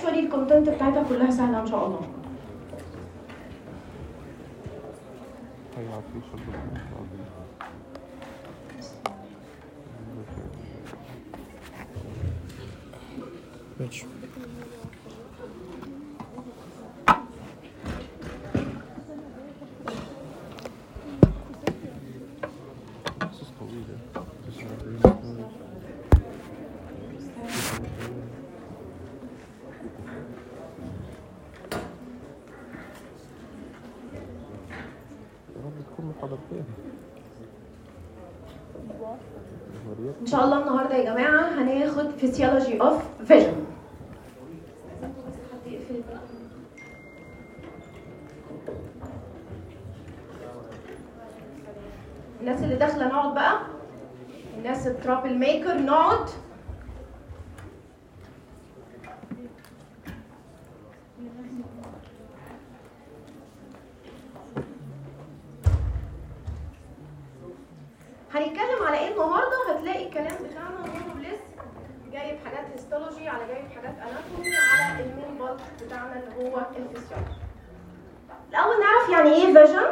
اكشولي الكونتنت بتاعتها كلها سهله ان شاء الله هيا في شغل ماشي قصص طويلة 49 يا رب تكون محاضرتين وريت ان شاء الله النهارده يا جماعه هناخد فيسيولوجي اوف فيجن الناس اللي داخله نقعد بقى الناس الترابل ميكر نقعد هنتكلم على ايه النهارده هتلاقي الكلام بتاعنا مور بليس جايب حاجات هيستولوجي على جايب حاجات اناتومي على المين بالك بتاعنا اللي هو الفسيولوجي الاول نعرف يعني ايه فيجن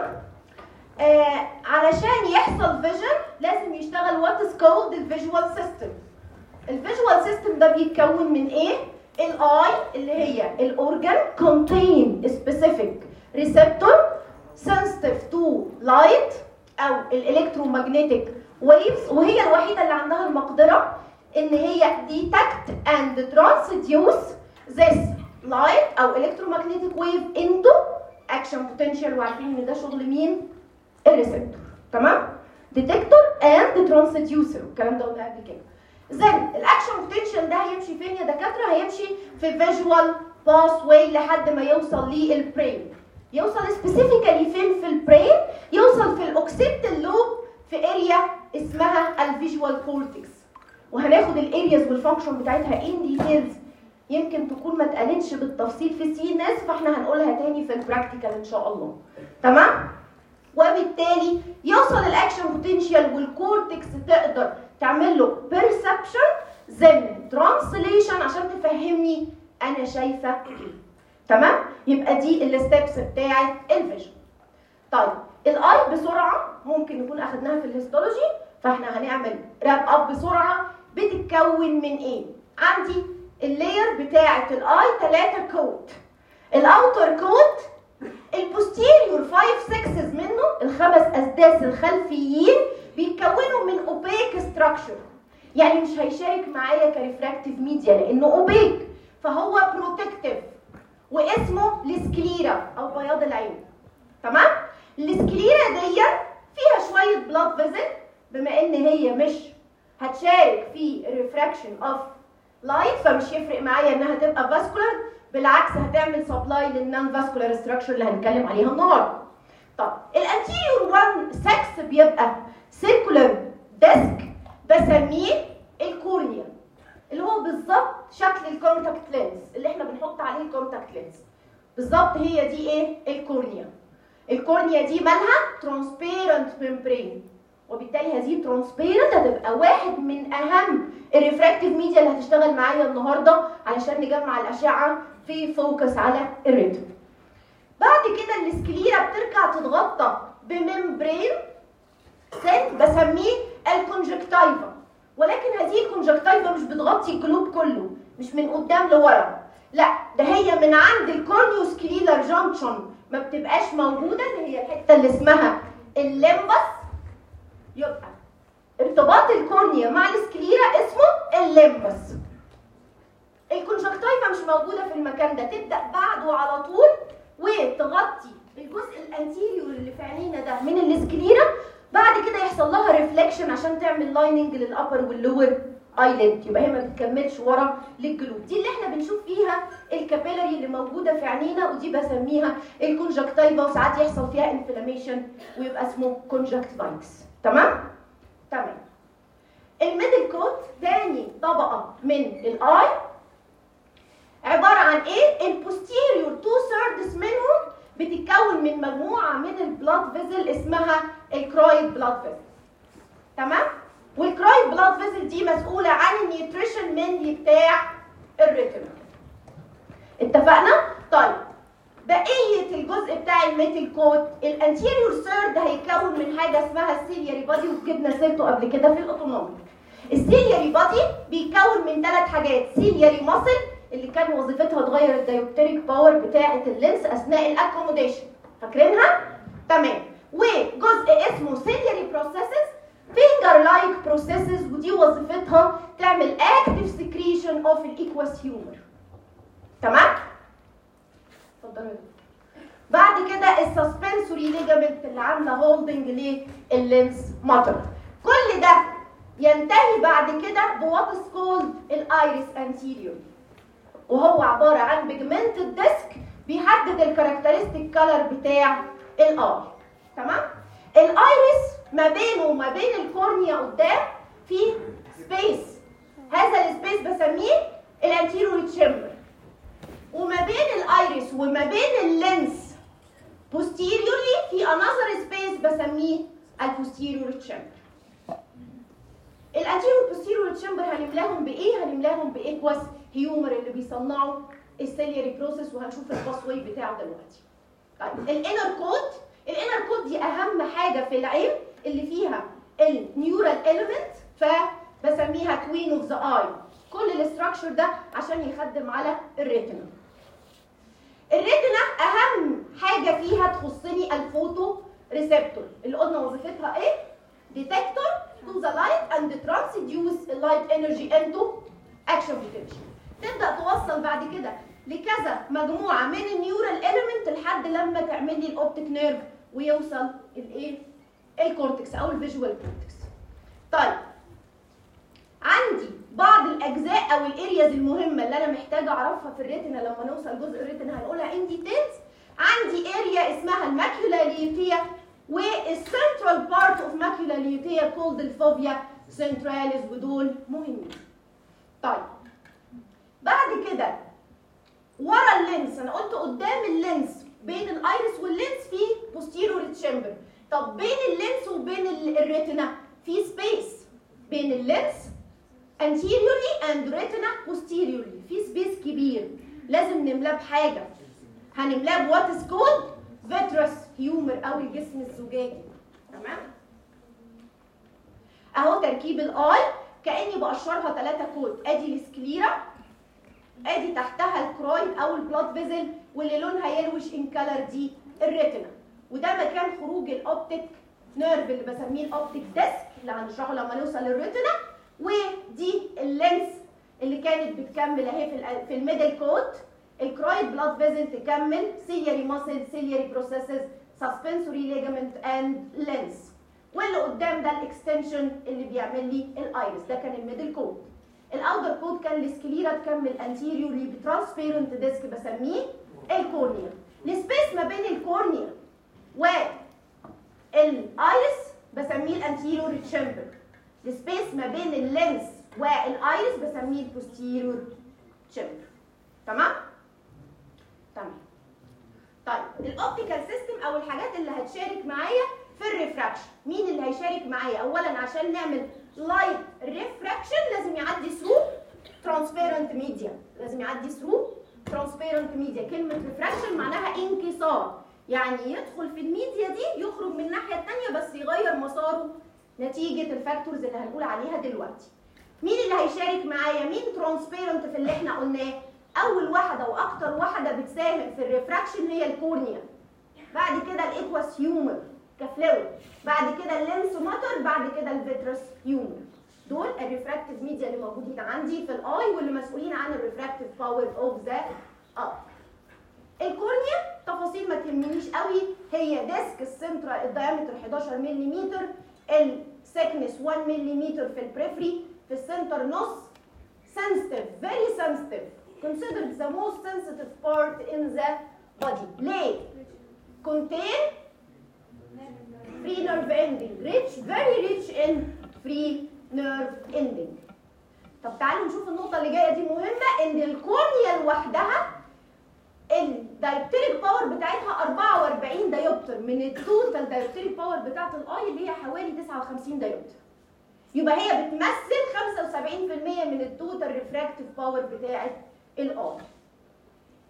آه علشان يحصل فيجن لازم يشتغل وات از كولد الفيجوال سيستم الفيجوال سيستم ده بيتكون من ايه الاي اللي هي الاورجن contain specific receptor sensitive to light او الالكترومagnetic waves وهي الوحيده اللي عندها المقدره ان هي detect and transduce this light او electromagnetic wave into action potential وعارفين ان ده شغل مين الريسبتور تمام ديتكتور اند ترانسديوسر الكلام ده قلنا قبل كده زين الاكشن بوتنشال ده هيمشي فين يا دكاتره هيمشي في فيجوال باس واي لحد ما يوصل للبرين يوصل سبيسيفيكالي فين في البرين يوصل في الاوكسيبتال لوب في اريا اسمها الفيجوال كورتكس وهناخد الارياز والفانكشن بتاعتها ان ديتيلز يمكن تكون ما اتقالتش بالتفصيل في سي ناس فاحنا هنقولها تاني في البراكتيكال ان شاء الله تمام وبالتالي يوصل الاكشن بوتنشال والكورتكس تقدر تعمل له بيرسبشن زن ترانسليشن عشان تفهمني انا شايفه ايه تمام يبقى دي الستبس بتاعه الفيجن طيب الاي بسرعه ممكن نكون اخدناها في الهيستولوجي فاحنا هنعمل راب اب بسرعه بتتكون من ايه عندي اللاير بتاعه الاي ثلاثه كوت الاوتر كوت البوستيريور 5 6 منه الخمس اسداس الخلفيين بيتكونوا من اوبيك ستراكشر يعني مش هيشارك معايا كريفراكتيف ميديا لانه اوبيك فهو بروتكتيف واسمه السكليرا او بياض العين تمام السكليرا دي فيها شويه بلاد فيزل بما ان هي مش هتشارك في الريفراكشن اوف لايت فمش يفرق معايا انها تبقى فاسكولار بالعكس هتعمل سبلاي للنون فاسكولار ستراكشر اللي هنتكلم عليها النهارده طب الانتيريور 1 6 بيبقى سيركولار ديسك بسميه الكورنيا اللي هو بالظبط شكل الكونتاكت لينز اللي احنا بنحط عليه الكونتاكت لينز بالظبط هي دي ايه الكورنيا الكورنيا دي مالها ترانسبيرنت ممبرين وبالتالي هذه الترانسبيرنت هتبقى واحد من اهم الريفراكتيف ميديا اللي هتشتغل معايا النهارده علشان نجمع الاشعه في فوكس على الريتم بعد كده السكليرا بترجع تتغطى بممبرين سن بسميه الكونجكتايفا ولكن هذه الكونجكتايفا مش بتغطي الجلوب كله مش من قدام لورا لا ده هي من عند الكورنيوسكليلر جانكشن ما بتبقاش موجوده اللي هي الحته اللي اسمها الليمبس يبقى ارتباط الكورنيا مع السكليرا اسمه الليمبس الكونجكتايفا مش موجوده في المكان ده تبدا بعده على طول وتغطي الجزء الانتيريور اللي في عينينا ده من السكليرا بعد كده يحصل لها ريفليكشن عشان تعمل لايننج للابر واللور ايلid يبقى هي ما بتكملش ورا للجلود دي اللي احنا بنشوف فيها الكابيلاري اللي موجوده في عينينا ودي بسميها الكونجكتيفا وساعات يحصل فيها انفلاميشن ويبقى اسمه كونجكتيفايتس تمام تمام الميدل كوت تاني طبقه من الاي عباره عن ايه البوستيريور تو ثيردز منهم بتتكون من مجموعه من البلاد فيزل اسمها الكرويد بلاد فيزل تمام والكرايد بلاد فيزل دي مسؤوله عن النيوتريشن منلي بتاع الريتنا اتفقنا طيب بقيه الجزء بتاع الميتال كوت الانتيريور سيرد هيتكون من حاجه اسمها السيلياري بادي وجبنا سيرته قبل كده في الاوتونوميك السيلياري بادي بيتكون من ثلاث حاجات سيلياري ماسل اللي كان وظيفتها تغير الدايوبتريك باور بتاعه اللينس اثناء الاكوموديشن فاكرينها تمام وجزء اسمه سيلياري بروسيسز فينجر لايك بروسيسز ودي وظيفتها تعمل اكتف سكريشن اوف الايكواس هيومر تمام اتفضلوا يا دكتور. بعد كده السسبنسوري ليجامنت اللي عامله هولدنج لللينس ماتر كل ده ينتهي بعد كده بوات از كولد الايريس انتيريور وهو عباره عن بيجمنتد ديسك بيحدد الكاركترستيك كلر بتاع الاي تمام الايريس ما بينه وما بين الكورنيا قدام في سبيس هذا السبيس بسميه الانتيريور تشامبر وما بين الايريس وما بين اللينس posteriorly في another space بسميه البوستيريور تشامبر الانتيريور posterior تشامبر هنملاهم بايه هنملاهم بايكواس هيومر اللي بيصنعوا السيلياري بروسيس وهنشوف الباسوي بتاعه دلوقتي طيب الانر كود الانر كود دي اهم حاجه في العين اللي فيها النيورال اليمنت فبسميها كوين اوف ذا اي كل الاستراكشر ده عشان يخدم على الريتنا الريتنا اهم حاجه فيها تخصني الفوتو ريسبتور اللي قلنا وظيفتها ايه ديتكتور to the light and transduce light energy into action potential تبدا توصل بعد كده لكذا مجموعه من النيورال اليمنت لحد لما تعمل لي الاوبتيك نيرف ويوصل الايه الكورتكس او الفيجوال كورتكس طيب عندي بعض الاجزاء او الارياز المهمه اللي انا محتاجه اعرفها في الريتنا لما نوصل جزء الريتنا هنقولها ان ديتيلز عندي اريا اسمها الماكيولا ليوتيا والسنترال بارت اوف ماكيولا ليوتيا كولد الفوفيا سنتراليز ودول مهمين طيب بعد كده ورا اللينس انا قلت قدام اللينس بين الايرس واللينس في posterior تشامبر طب بين اللينس وبين ال- الريتنا في سبيس بين اللينس anteriorly and retina posteriorly في سبيس كبير لازم نملاه بحاجه هنملاه بوات از كولد فيترس هيومر او الجسم الزجاجي تمام اهو تركيب الاي كاني بقشرها ثلاثه كود ادي السكليرا ادي تحتها الكرويد او البلاد فيزل واللي لونها يلوش ان كلر دي الريتنا وده مكان خروج الاوبتيك نيرف اللي بسميه الاوبتيك ديسك اللي هنشرحه لما نوصل للريتنا ودي اللينس اللي كانت بتكمل اهي في ال- في الميدل كوت الكرويد بلاد فيزل تكمل سيلياري ماسل سيلياري بروسيسز سسبنسوري ليجامنت اند لينس واللي قدام ده الاكستنشن اللي بيعمل لي الايرس ده كان الميدل كوت الاوتر كود كان السكليرا تكمل انتيريورلي بترانسبيرنت ديسك بسميه الكورنيا السبيس ما بين الكورنيا والايرس بسميه الانتيريور تشامبر السبيس ما بين اللينس والايرس بسميه البوستيريور تشامبر تمام تمام طيب الاوبتيكال سيستم او الحاجات اللي هتشارك معايا في الريفراكشن مين اللي هيشارك معايا اولا عشان نعمل لايت ريفراكشن لازم يعدي ثرو ترانسبيرنت ميديا لازم يعدي ثرو ترانسبيرنت ميديا كلمه ريفراكشن معناها انكسار يعني يدخل في الميديا دي يخرج من الناحيه الثانيه بس يغير مساره نتيجه الفاكتورز اللي هنقول عليها دلوقتي مين اللي هيشارك معايا مين ترانسبيرنت في اللي احنا قلناه اول واحده واكتر واحده بتساهم في الريفراكشن هي الكورنيا بعد كده الايكواس هيومر كفلويد بعد كده اللينس ماتر بعد كده الفيترس هيومر دول الريفراكتيف ميديا اللي موجودين عندي في الاي واللي مسؤولين عن الريفراكتيف باور اوف ذا اي الكورنيا تفاصيل ما تهمنيش قوي هي ديسك السنترال الدايمتر 11 ملم السكنس 1 ملم في البريفري في السنتر نص sensitive very sensitive considered the most sensitive part in the body ليه contain free nerve ending rich very rich in free nerve ending طب تعالوا نشوف النقطة اللي جاية دي مهمة إن الكورنيا لوحدها الدايبتريك باور بتاعتها 44 دايوبتر من التوتال دايبتريك باور بتاعت الاي اللي هي حوالي 59 دايوبتر يبقى هي بتمثل 75% من التوتال ريفراكتيف باور بتاعت الاي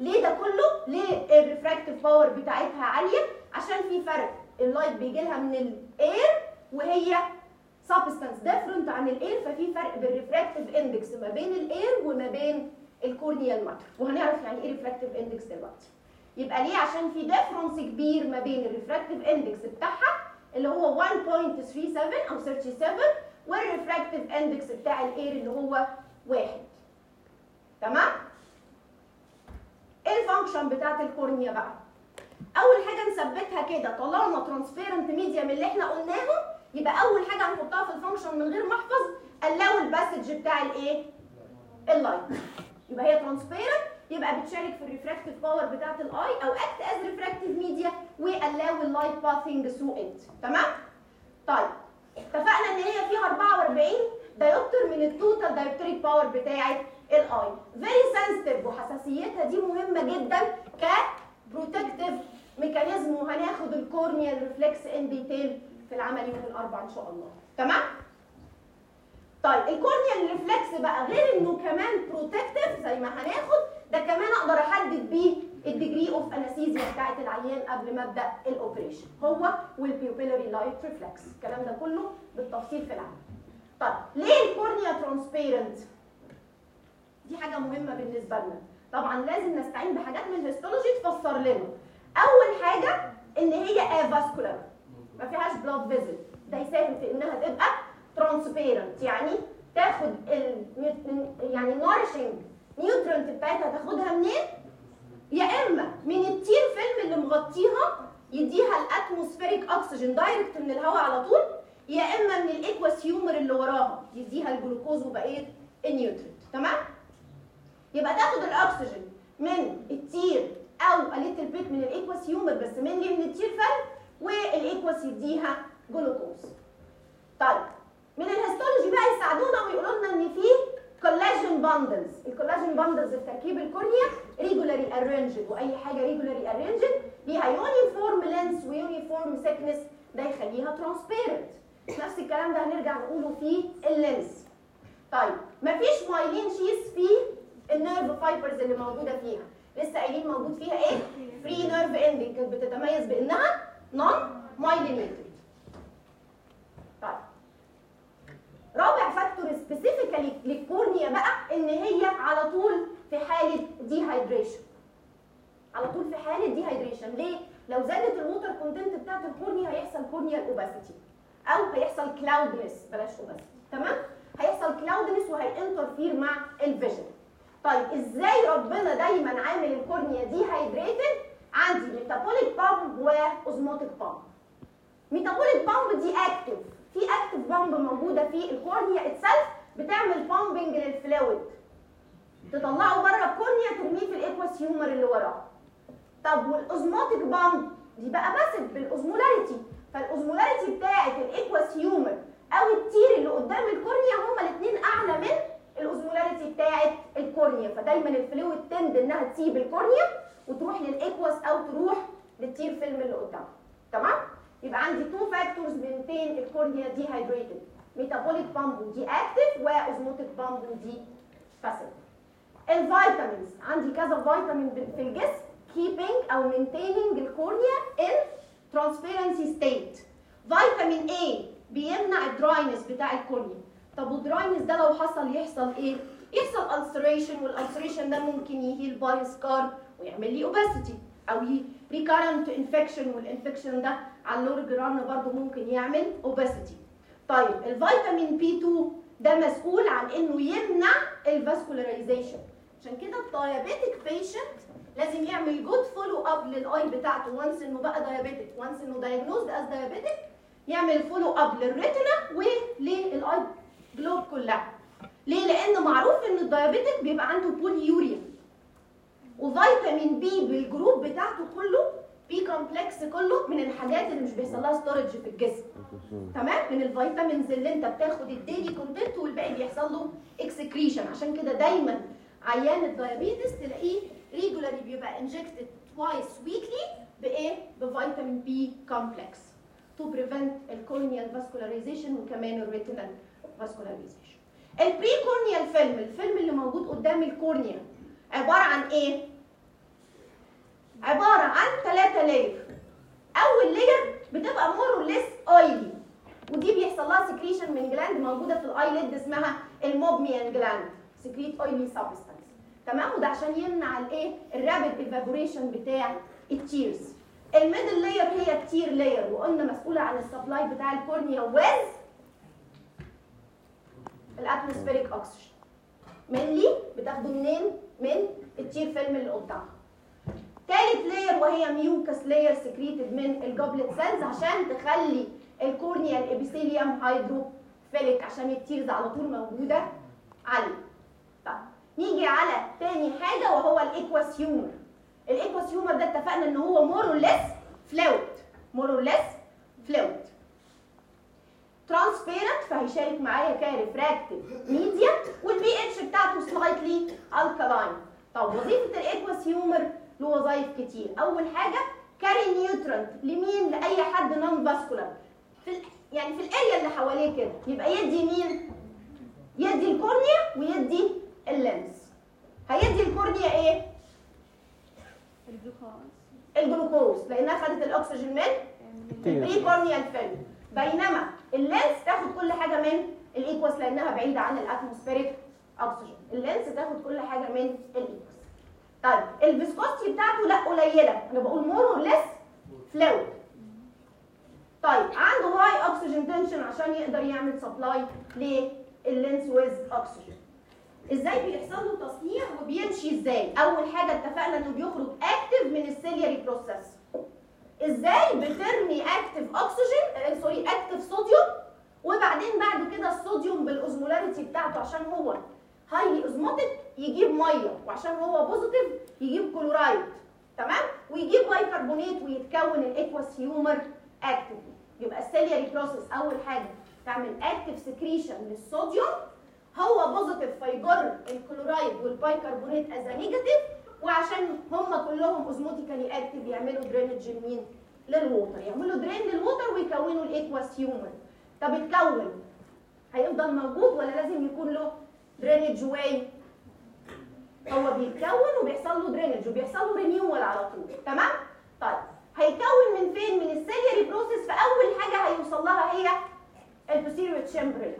ليه ده كله ليه الريفراكتيف باور بتاعتها عاليه عشان في فرق اللايت بيجي لها من الاير وهي سبستانس ديفرنت عن الاير ففي فرق بالريفراكتيف اندكس ما بين الاير وما بين الكورنيال ماتر وهنعرف يعني ايه ريفراكتيف اندكس دلوقتي يبقى ليه عشان في ديفرنس كبير ما بين الريفراكتيف اندكس بتاعها اللي هو 1.37 او 37 والريفراكتيف اندكس بتاع الاير اللي هو واحد تمام ايه الفانكشن بتاعت الكورنيا بقى اول حاجه نثبتها كده طالما ترانسبيرنت ميديم اللي احنا قلناهم يبقى اول حاجه هنحطها في الفانكشن من غير ما احفظ allow الباسج بتاع الايه اللايت يبقى هي ترانسبيرنت يبقى بتشارك في الريفراكتيف باور بتاعت الاي او اكت از ريفراكتيف ميديا واللاو اللايت باثنج ثرو ات تمام طيب اتفقنا ان هي فيها 44 دايوبتر من التوتال دايوبتريك باور بتاعت الاي فيري سنسيتيف وحساسيتها دي مهمه جدا ك بروتكتيف ميكانيزم وهناخد الكورنيال ريفلكس ان ديتيل في العمل يوم الاربعاء ان شاء الله تمام طيب الكورنيال ريفلكس بقى غير انه كمان بروتكتيف زي ما هناخد ده كمان اقدر احدد بيه الديجري اوف انستيزيا بتاعت العيان قبل ما ابدا الاوبريشن هو والبيوبيلاري لايت ريفلكس الكلام ده كله بالتفصيل في العمل طيب ليه الكورنيا ترانسبيرنت دي حاجه مهمه بالنسبه لنا طبعا لازم نستعين بحاجات من الهيستولوجي تفسر لنا اول حاجه ان هي افاسكولار ما فيهاش بلاد فيزل ده يساهم في انها تبقى ترانسبيرنت يعني تاخد ال يعني نورشنج نيوترنت بتاعتها تاخدها منين يا اما من التير فيلم اللي مغطيها يديها الاتموسفيريك اكسجين دايركت من الهواء على طول يا اما من الاكواس هيومر اللي وراها يديها الجلوكوز وبقيه النيوترنت تمام يبقى تاخد الاكسجين من التير او قليل البيت من الاكواس هيومر بس من من التير فيلم والاكواس يديها جلوكوز طيب من الهيستولوجي بقى يساعدونا ويقولوا لنا ان في كولاجين باندلز الكولاجين باندلز في تركيب الكورنيا ريجولاري ارينجد واي حاجه ريجولاري ارينجد ليها يونيفورم لينس ويونيفورم سيكنس ده يخليها ترانسبيرنت نفس الكلام ده هنرجع نقوله في اللينس طيب مفيش مايلين شيس في النيرف فايبرز اللي موجوده فيها لسه قايلين موجود فيها ايه فري نيرف اندنج كانت بتتميز بانها نون مايلينيتد طيب رابع فاكتور سبيسيفيكالي للكورنيا بقى ان هي على طول في حاله ديهايدريشن على طول في حاله ديهايدريشن ليه لو زادت الووتر كونتنت بتاعت الكورنيا هيحصل كورنيال اوباسيتي او هيحصل كلاودنس بلاش اوباسيتي تمام هيحصل كلاودنس وهينترفير مع الفيجن طيب ازاي ربنا دايما عامل الكورنيا دي هايدريتد عندي ميتابوليك بامب واوزموتيك بامب ميتابوليك بامب دي اكتف في اكتف بامب موجوده في الكورنيا اتسلف بتعمل بامبنج للفلويد تطلعه بره الكورنيا ترميه في الاكواس هيومر اللي وراه طب والاوزموتيك بامب دي بقى باسف بالاوزمولاريتي فالاوزمولاريتي بتاعه الاكواس هيومر او التير اللي قدام الكورنيا هما الاثنين اعلى من الاوزمولاريتي بتاعه الكورنيا فدايما الفلويد تند انها تسيب الكورنيا وتروح للاكواس او تروح للتير فيلم اللي قدامها تمام يبقى عندي تو فاكتورز بنتين الكورنيا دي هايدريتد ميتابوليك بامب دي اكتف واوزموتيك بامب دي باسيف الفيتامينز عندي كذا فيتامين في الجسم keeping او maintaining الكورنيا in transparency state فيتامين A بيمنع الدراينس بتاع الكورنيا طب والدراينس ده لو حصل يحصل ايه يحصل ulceration والالسريشن ده ممكن يهيل باي سكار ويعمل لي اوباسيتي او ريكارنت انفكشن والانفكشن ده على اللور جران برضه ممكن يعمل اوباسيتي طيب الفيتامين بي 2 ده مسؤول عن انه يمنع الفاسكولاريزيشن عشان كده الدايابيتك بيشنت لازم يعمل جود فولو اب للاي بتاعته وانس انه بقى دايابيتك وانس انه دايجنوزد از دايابيتك يعمل فولو اب للريتنا وللاي جلوب كلها ليه لان معروف ان الدايابيتك بيبقى عنده بول يوريا وفيتامين بي بالجروب بتاعته كله بي كومبلكس كله من الحاجات اللي مش بيحصل لها ستورج في الجسم تمام من الفيتامينز اللي انت بتاخد الديلي كونتنت والباقي بيحصل له اكسكريشن عشان كده دايما عيان الدايابيتس تلاقيه ريجولاري بيبقى انجكتد توايس ويكلي بايه بفيتامين بي كومبلكس تو بريفنت الكورنيال فاسكولاريزيشن وكمان الريتينال فاسكولاريزيشن البري كورنيال فيلم الفيلم اللي موجود قدام الكورنيا عباره عن ايه عباره عن ثلاثه لاير اول لاير بتبقى مور ليس اويلي ودي بيحصل لها سكريشن من جلاند موجوده في الايليد اسمها الموبميان جلاند سكريت اويلي سبستانس تمام وده عشان يمنع الايه الرابid ايفابوريشن بتاع التيرز الميدل لاير هي التير لاير وقلنا مسؤوله عن السبلاي بتاع الكورنيا ويز الاتموسفيريك اوكسجين منلي بتاخده منين من التير فيلم اللي قدامها تالت لاير وهي ميوكس لاير سكريتد من الجوبلت سيلز عشان تخلي الكورنيا الابيثيليوم هيدروفيليك عشان التيرز على طول موجوده عليه طيب نيجي على تاني حاجه وهو الايكواس هيومر الايكواس هيومر ده اتفقنا ان هو مور ليس فلويد مور ليس فلويد ترانسبيرنت فهيشارك معايا كريفراكتيف ميديا والبي اتش بتاعته سلايتلي الكالاين طب وظيفه الايكواس هيومر له وظائف كتير اول حاجه كاري نيوترنت لمين لاي حد نون فاسكولار في ال- يعني في الاريا اللي حواليه كده يبقى يدي مين يدي الكورنيا ويدي اللينس هيدي الكورنيا ايه الجلوكوز الجلوكوز لانها خدت الاكسجين من البري كورنيال فيلم بينما اللينس تاخد كل حاجه من الايكوس لانها بعيده عن الاتموسفيريك اكسجين اللينس تاخد كل حاجه من الايكوس طيب الفيسكوستي بتاعته لا قليله انا بقول مور اور ليس فلويد طيب عنده هاي اوكسجين تنشن عشان يقدر يعمل سبلاي لللينس ويز اوكسجين ازاي بيحصل له تصنيع وبيمشي ازاي اول حاجه اتفقنا انه بيخرج اكتف من السيلياري بروسيس ازاي بترمي اكتف اكسجين آه، سوري اكتف صوديوم وبعدين بعد كده الصوديوم بالاوزمولاريتي بتاعته عشان هو هايلي اوزموتيك يجيب ميه وعشان هو بوزيتيف يجيب كلورايد تمام ويجيب بايكربونات ويتكون الاكواس هيومر اكتف يبقى السيلياري بروسيس اول حاجه تعمل اكتف سكريشن للصوديوم هو بوزيتيف فيجر الكلورايد والبايكربونات از نيجاتيف وعشان هم كلهم اوزموتيكالي اكتف يعملوا درينج لمين؟ للووتر يعملوا درين للووتر ويكونوا الاكواس هيومر طب اتكون هيفضل موجود ولا لازم يكون له درينج واي هو بيتكون وبيحصل له درينج وبيحصل له رينيوال على طول تمام طيب هيكون من فين من السيلياري بروسيس فاول حاجه هيوصل لها هي البوستيريور تشامبر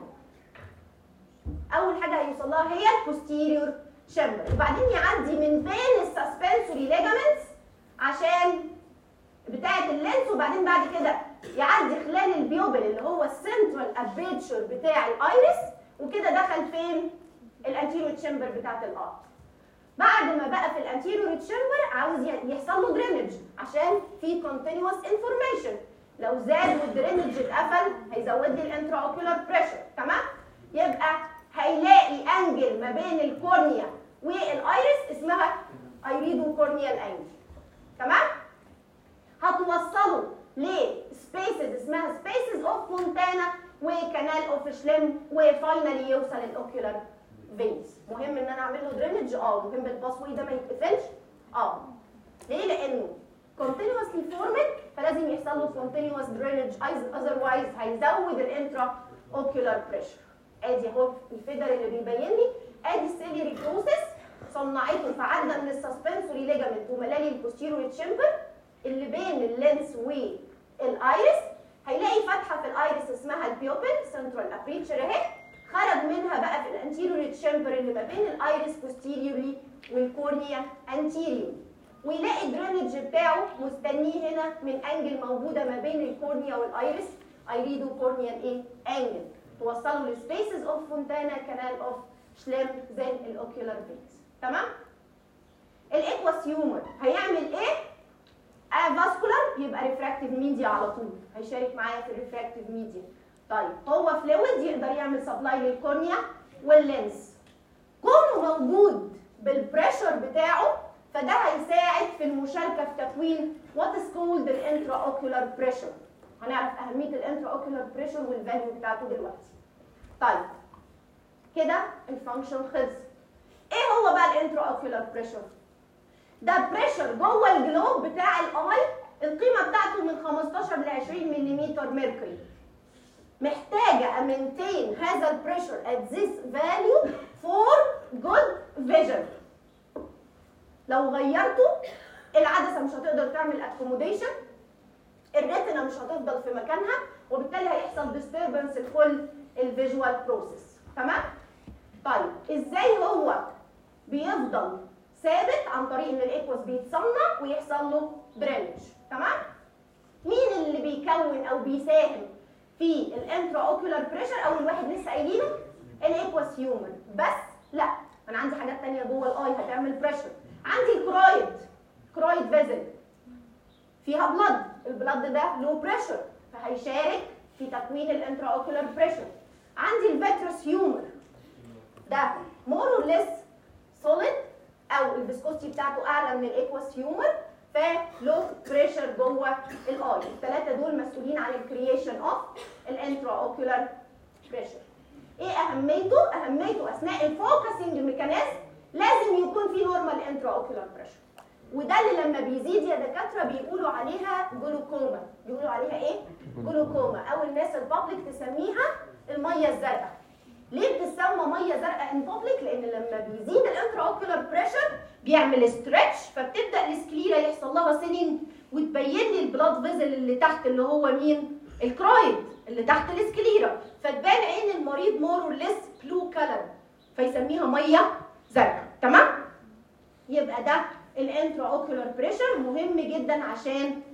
اول حاجه هيوصل لها هي البوستيريور شامبر وبعدين يعدي من بين السسبنسوري ليجامنتس عشان بتاعه اللينس وبعدين بعد كده يعدي خلال البيوبل اللي هو السنترال ابريتشر بتاع الايرس وكده دخل فين الانتيريور تشامبر بتاعه الارض بعد ما بقى في الانتيريور تشامبر عاوز ي- يحصل له درينج عشان في كونتينوس انفورميشن لو زاد والدرينج اتقفل هيزود لي الانترا اوكيولار بريشر تمام يبقى هيلاقي انجل ما بين الكورنيا والايرس اسمها ايريدو كورنيال انجل تمام هتوصله لسبيسز اسمها سبيسز اوف فونتانا وكانال اوف شليم وفاينالي يوصل الاوكيولار فينز مهم ان انا اعمل له درينج اه مهم الباس واي ده ما يتقفلش اه ليه لانه continuously formed فلازم يحصل له continuous drainage otherwise هيزود الانترا اوكيولار بريشر ادي اهو الفيدر اللي بيبين لي ادي السيليري بروسيس صنعته فعدى من السسبنسوري ليجامنت وملالي البوستيريور تشامبر اللي بين اللينس والايرس هيلاقي فتحه في الايرس اسمها البيوبل سنترال ابريتشر اهي خرج منها بقى في الانتيريور تشامبر اللي ما بين الايرس بوستيريورلي والكورنيا انتيريور ويلاقي الدرينج بتاعه مستنيه هنا من انجل موجوده ما بين الكورنيا والايرس ايريدو كورنيال ايه انجل توصله لسبيسز اوف فونتانا كانال اوف شليم زين الاوكيولار فينز تمام الاكواس هيومر هيعمل ايه فاسكولار يبقى ريفراكتيف ميديا على طول هيشارك معايا في الريفراكتيف ميديا طيب هو فلويد يقدر يعمل سبلاي للكورنيا واللينس كونه موجود بالبريشر بتاعه فده هيساعد في المشاركه في تكوين وات از كولد الانترا اوكيولار بريشر هنعرف اهميه الانترا اوكيولار بريشر والفاليو بتاعته دلوقتي طيب كده الفانكشن خلص ايه هو بقى الانترا اوكيولار بريشر ده بريشر جوه الجلوب بتاع الاي القيمه بتاعته من 15 ل 20 ملم ميركوري محتاجه امنتين هذا البريشر at this value for good vision لو غيرته العدسه مش هتقدر تعمل اكوموديشن الريتنا مش هتفضل في مكانها وبالتالي هيحصل ديستربنس لكل الفيجوال بروسيس تمام طيب ازاي هو بيفضل ثابت عن طريق ان الايكوس بيتصنع ويحصل له درينج تمام مين اللي بيكون او بيساهم في الانترا اوكيولار بريشر او الواحد لسه قايلينه الايكوس هيومن بس لا انا عندي حاجات تانية جوه الاي هتعمل بريشر عندي الكرويد كرويد فيزل فيها بلد البلد ده له بريشر فهيشارك في تكوين الانترا اوكيولار بريشر عندي الفيترس هيومر ده مور اور ليس سوليد او الفيسكوستي بتاعته اعلى من الايكوس هيومر فلو بريشر جوه الاي الثلاثه دول مسؤولين عن الكرييشن اوف الانترا اوكيولار بريشر ايه اهميته اهميته اثناء الفوكسنج ميكانيزم لازم يكون في نورمال انترا اوكيولار بريشر وده اللي لما بيزيد يا دكاتره بيقولوا عليها جلوكوما بيقولوا عليها ايه جلوكوما او الناس البابليك تسميها الميه الزرقاء ليه بتسمى ميه زرقاء ان بابليك لان لما بيزيد الانترا اوكيولار بريشر بيعمل ستريتش فبتبدا السكليرا يحصل لها سيننج وتبين لي البلاد فيزل اللي تحت اللي هو مين الكرايد اللي تحت السكليرا فتبان عين المريض مور اور ليس بلو كلر فيسميها ميه زرقاء تمام يبقى ده الانترا اوكيولار بريشر مهم جدا عشان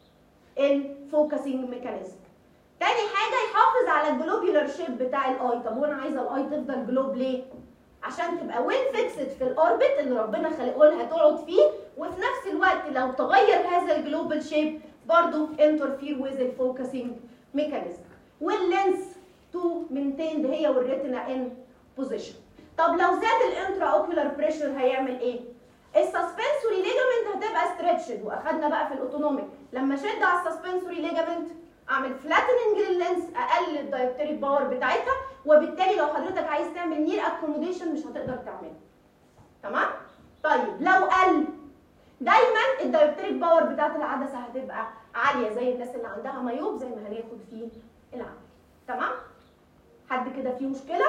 الفوكسنج ميكانيزم تاني حاجه يحافظ على الجلوبيولار شيب بتاع الاي طب وانا عايزه الاي تفضل جلوب ليه عشان تبقى وين فيكسد في الاوربت اللي ربنا خلقه لها تقعد فيه وفي نفس الوقت لو تغير هذا الجلوبال شيب برضه انترفير ويز الفوكسنج ميكانيزم واللينس تو مينتيند هي والريتنا ان بوزيشن طب لو زاد الانترا اوكيولار بريشر هيعمل ايه السسبنسوري ليجامنت هتبقى ستريتشد واخدنا بقى في الاوتونوميك لما شد على السسبنسوري ليجامنت اعمل فلاتننج لللينس اقلل الدايبتريك باور بتاعتها وبالتالي لو حضرتك عايز تعمل نير اكوموديشن مش هتقدر تعمله تمام طيب لو قل دايما الدايبتريك باور بتاعت العدسه هتبقى عاليه زي الناس اللي عندها مايوب زي ما هناخد في العمل تمام حد كده فيه مشكله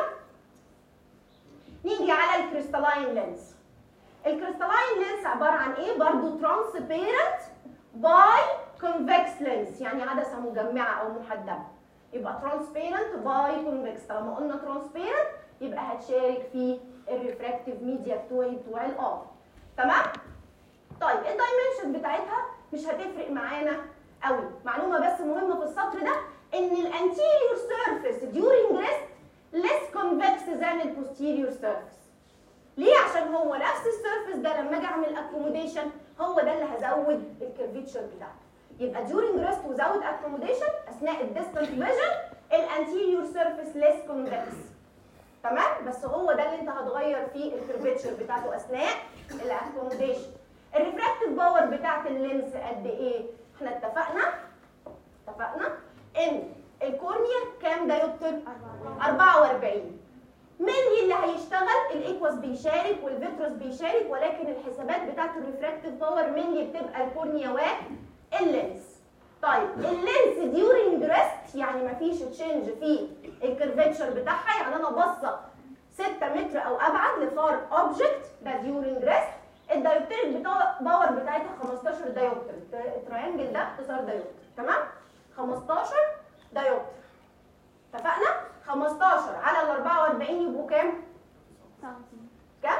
نيجي على الكريستالاين لينس الكريستالاين لينس عباره عن ايه برضو ترانسبيرنت باي كونفكس لينس يعني عدسه مجمعه او محدبه يبقى ترانسبيرنت باي كونفكس طالما قلنا ترانسبيرنت يبقى هتشارك في الريفراكتيف ميديا بتوع بتوع الار تمام طيب الدايمنشن بتاعتها مش هتفرق معانا قوي معلومه بس مهمه في السطر ده ان الانتيريور سيرفيس during rest less convex than البوستيريور سيرفيس ليه عشان هو نفس السيرفيس ده لما اجي اعمل اكوموديشن هو ده اللي هزود الكيرفيتشر بتاعته يبقى during rest وزود accommodation اثناء الديستنت فيجن الانتيريور سيرفيس less convex تمام بس هو ده اللي انت هتغير فيه الكيرفيتشر بتاعته اثناء الاكوموديشن الريفراكتيف باور بتاعت اللينس قد ايه احنا اتفقنا اتفقنا ان الكورنيا كام دايوبتر 44 مين اللي هيشتغل الايكوس بيشارك والفيتروس بيشارك ولكن الحسابات بتاعت الريفراكتيف باور مين اللي بتبقى الكورنيا واللينس طيب اللينس ديورنج ريست يعني مفيش تشينج في الكيرفيتشر بتاعها يعني انا باصه 6 متر او ابعد لفار اوبجكت ده ديورنج ريست الدايوبتريك باور بتاعتها 15 دايوبتر التريانجل ده اختصار دايوبتر تمام 15 دايوبتر اتفقنا 15 على ال 44 يبقوا كام كام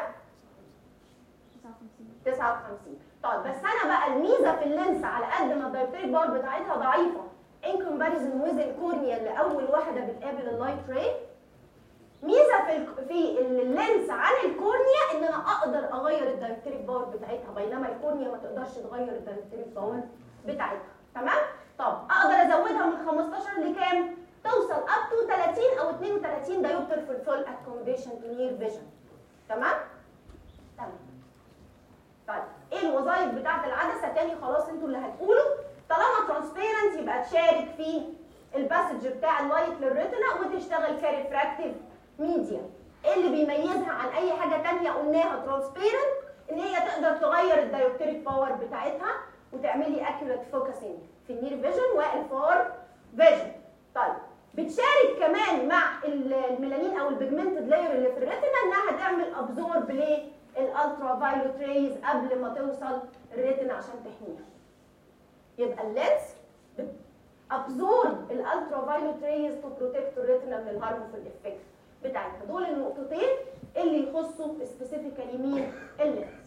59 طيب بس انا بقى الميزه في اللينس على قد ما الدايبتريك باور بتاعتها ضعيفه ان كومباريزون ويز الكورنيا اللي اول واحده بتقابل اللايت راي ميزه في ال في اللينس عن الكورنيا ان انا اقدر اغير الدايبتريك باور بتاعتها بينما الكورنيا ما تقدرش تغير الدايبتريك باور بتاعتها تمام طب اقدر ازودها من 15 لكام توصل اب تو 30 او 32 دايوبتر في الفول اكوموديشن تو نير فيجن تمام تمام طيب ايه الوظائف بتاعت العدسه تاني خلاص انتوا اللي هتقولوا طالما ترانسبيرنت يبقى تشارك في الباسج بتاع اللايت للريتنا وتشتغل كريفراكتيف ميديا ايه اللي بيميزها عن اي حاجه تانية قلناها ترانسبيرنت ان هي تقدر تغير الدايوبتريك باور بتاعتها وتعملي اكيوريت فوكسنج في النير فيجن والفار فيجن طيب بتشارك كمان مع الميلانين او البيجمنتد لاير اللي في الريتنا انها تعمل ابزورب للالترا الالترا فايلوت ريز قبل ما توصل الريتنا عشان تحميها يبقى اللينس ابزورب الالترا فايلوت ريز تو بروتكت الريتنا من الهارمفول افكت بتاعتها دول النقطتين اللي يخصوا سبيسيفيكالي مين اللينس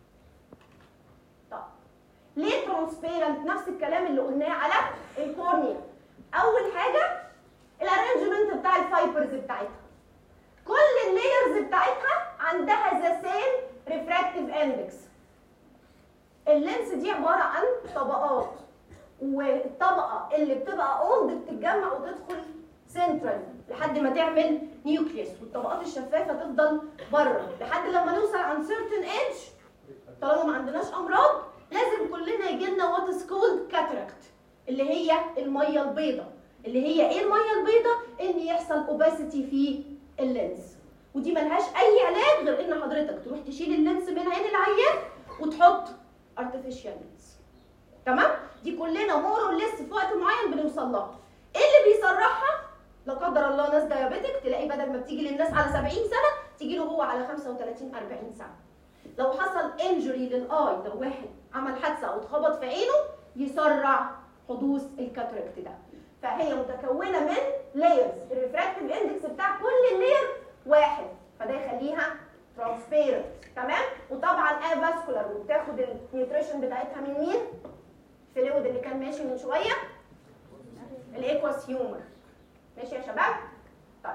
طب ليه ترانسبيرنت نفس الكلام اللي قلناه على الكورنيا اول حاجه الارانجمنت بتاع الفايبرز بتاعتها كل اللايرز بتاعتها عندها ذا سيم ريفراكتيف اندكس اللينس دي عباره عن طبقات والطبقه اللي بتبقى اولد بتتجمع وتدخل سنترال لحد ما تعمل نيوكليوس والطبقات الشفافه تفضل بره لحد لما نوصل عن سيرتن ايدج طالما ما عندناش امراض لازم كلنا يجي لنا وات از كولد كاتراكت اللي هي الميه البيضاء اللي هي ايه الميه البيضاء ان يحصل اوباسيتي في اللينس ودي ملهاش اي علاج غير ان حضرتك تروح تشيل اللينس من عين العيان وتحط artificial لينس تمام دي كلنا مور وليس في وقت معين بنوصل لها ايه اللي بيسرعها لا قدر الله ناس ديابيتك تلاقي بدل ما بتيجي للناس على 70 سنه تيجي له هو على 35 40 سنه لو حصل انجري للاي لو واحد عمل حادثه او اتخبط في عينه يسرع حدوث الكاتراكت ده فهي متكونه من لايرز الريفراكتيف اندكس بتاع كل لاير واحد فده يخليها ترانسبيرنت تمام وطبعا افاسكولار وبتاخد النيوتريشن بتاعتها من مين الفلويد اللي كان ماشي من شويه الايكواس هيومر ماشي يا شباب طيب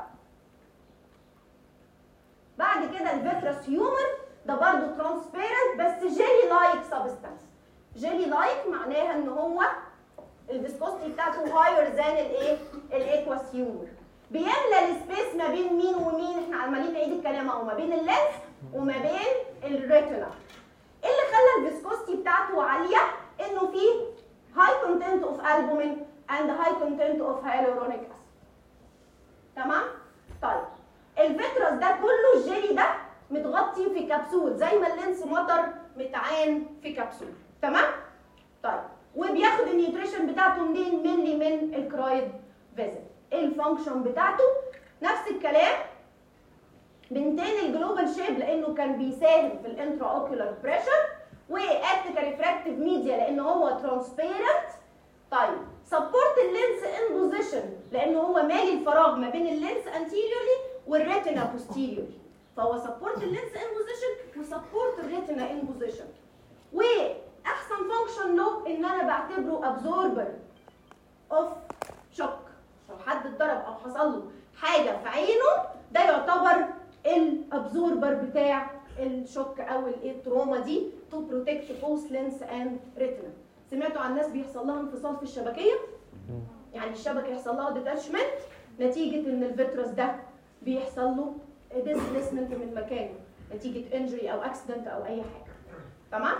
بعد كده الفيترس هيومر ده برضه ترانسبيرنت بس جيلي لايك سبستانس جيلي لايك معناها ان هو الفيسكوستي بتاعته هاير ذان الايه الايكواس هيومر بيملى السبيس ما بين مين ومين احنا عمالين نعيد الكلام اهو ما بين اللينس وما بين الريتنا ايه اللي خلى الفيسكوستي بتاعته عاليه انه فيه هاي كونتنت اوف البومين اند هاي كونتنت اوف هيالورونيك اسيد تمام طيب الفيترس ده كله الجيلي ده متغطي في كبسول زي ما اللينس مطر متعان في كبسول تمام طيب وبياخد النيوتريشن بتاعته منين مني من الكرايد فيزل ايه الفانكشن بتاعته نفس الكلام بنتين الجلوبال شيب لانه كان بيساهم في الانترا اوكيولار بريشر واكت كريفراكتيف ميديا لان هو ترانسبيرنت طيب سبورت اللينس ان بوزيشن لان هو مالي الفراغ ما بين اللينس انتيريورلي والريتنا بوستيريورلي فهو سبورت اللينس ان بوزيشن وسبورت الريتنا ان بوزيشن واحسن فانكشن له ان انا بعتبره ابزوربر اوف شوك لو حد اتضرب او حصل له حاجه في عينه ده يعتبر الابزوربر بتاع الشوك او الايه التروما دي تو بروتكت بوست لينس اند ريتنا سمعتوا عن ناس بيحصل لها انفصال في الشبكيه يعني الشبكه يحصل لها ديتاشمنت نتيجه ان الفيترس ده بيحصل له ديسبليسمنت من مكانه نتيجه انجري او اكسيدنت او اي حاجه تمام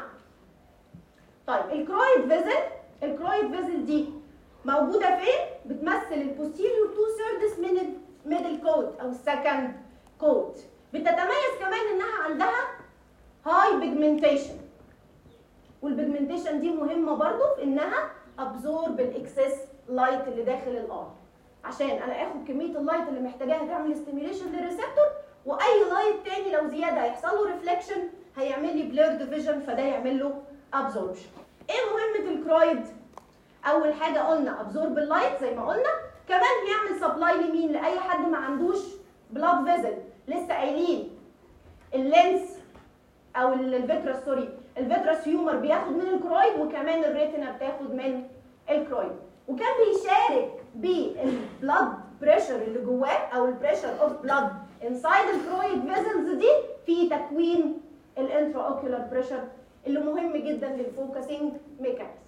طيب الكرويد فيزل الكرويد فيزل دي موجوده فين بتمثل البوستيريور تو ثيردز من الميدل كوت او السكند كوت بتتميز كمان انها عندها هاي بيجمنتيشن والبيجمنتيشن دي مهمه برضو في انها ابزورب الاكسس لايت اللي داخل الار عشان انا اخد كميه اللايت اللي محتاجاها تعمل ستيميوليشن للريسبتور واي لايت تاني لو زياده هيحصل له ريفليكشن هيعمل لي بليرد فيجن فده يعمل له ابزوربشن ايه مهمه الكرويد اول حاجه قلنا ابزورب اللايت زي ما قلنا كمان بيعمل سبلاي لمين لاي حد ما عندوش بلاد فيزل لسه قايلين اللينس او الفيترس سوري الفيترس هيومر بياخد من الكرويد وكمان الريتنا بتاخد من الكرويد وكان بيشارك بالبلاد بريشر اللي جواه او البريشر اوف بلاد انسايد الكرويد فيزلز دي في تكوين الانترا اوكيولار بريشر اللي مهم جدا للفوكسنج ميكانيزم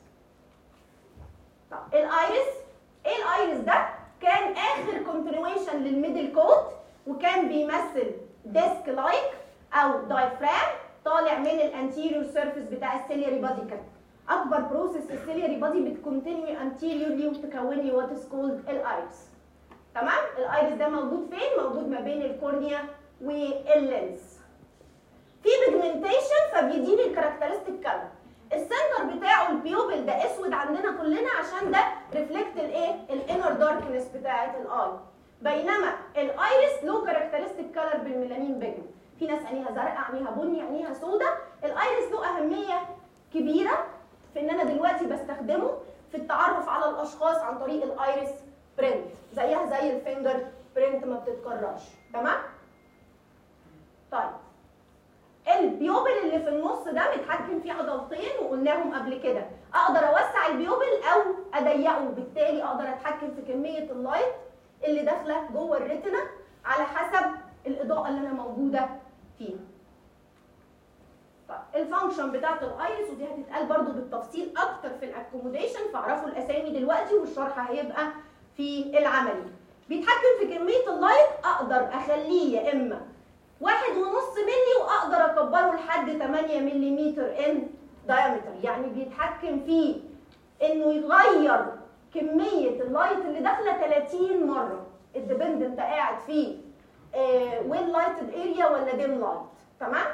طب الايرس ايه الايرس ده كان اخر كونتينيويشن للميدل كوت وكان بيمثل ديسك لايك او دايفرام طالع من الانتيريور سيرفيس بتاع السيلياري بادي كده اكبر بروسيس السيلياري بادي بتكونتينيو انتيريورلي وتكون لي وات از كولد الايرس تمام الايرس ده موجود فين موجود ما بين الكورنيا واللينس في بيجمنتيشن فبيديني الكاركترستيك كلر السنتر بتاعه البيوبل ده اسود عندنا كلنا عشان ده ريفلكت الايه الانر داركنس بتاعه الاي بينما الايرس له كاركترستيك كلر بالميلانين بيجمنت في ناس عينيها زرقاء عينيها بني عينيها سوداء الايرس له اهميه كبيره في ان انا دلوقتي بستخدمه في التعرف على الاشخاص عن طريق الايرس برنت زيها زي الفينجر برنت ما بتتكررش تمام طيب البيوبل اللي في النص ده متحكم فيه عضلتين وقلناهم قبل كده اقدر اوسع البيوبل او اضيقه بالتالي اقدر اتحكم في كميه اللايت اللي داخله جوه الريتنا على حسب الاضاءه اللي انا موجوده فيها طيب الفانكشن بتاعت الايرس ودي هتتقال برضو بالتفصيل اكتر في الاكوموديشن فاعرفوا الاسامي دلوقتي والشرح هيبقى في العملي بيتحكم في كميه اللايت اقدر اخليه يا اما واحد ونص ملي واقدر اكبره لحد 8 ملم ان diameter يعني بيتحكم في انه يغير كميه اللايت اللي داخله 30 مره الديبند انت قاعد في ويل لايتد اريا ولا ديم لايت تمام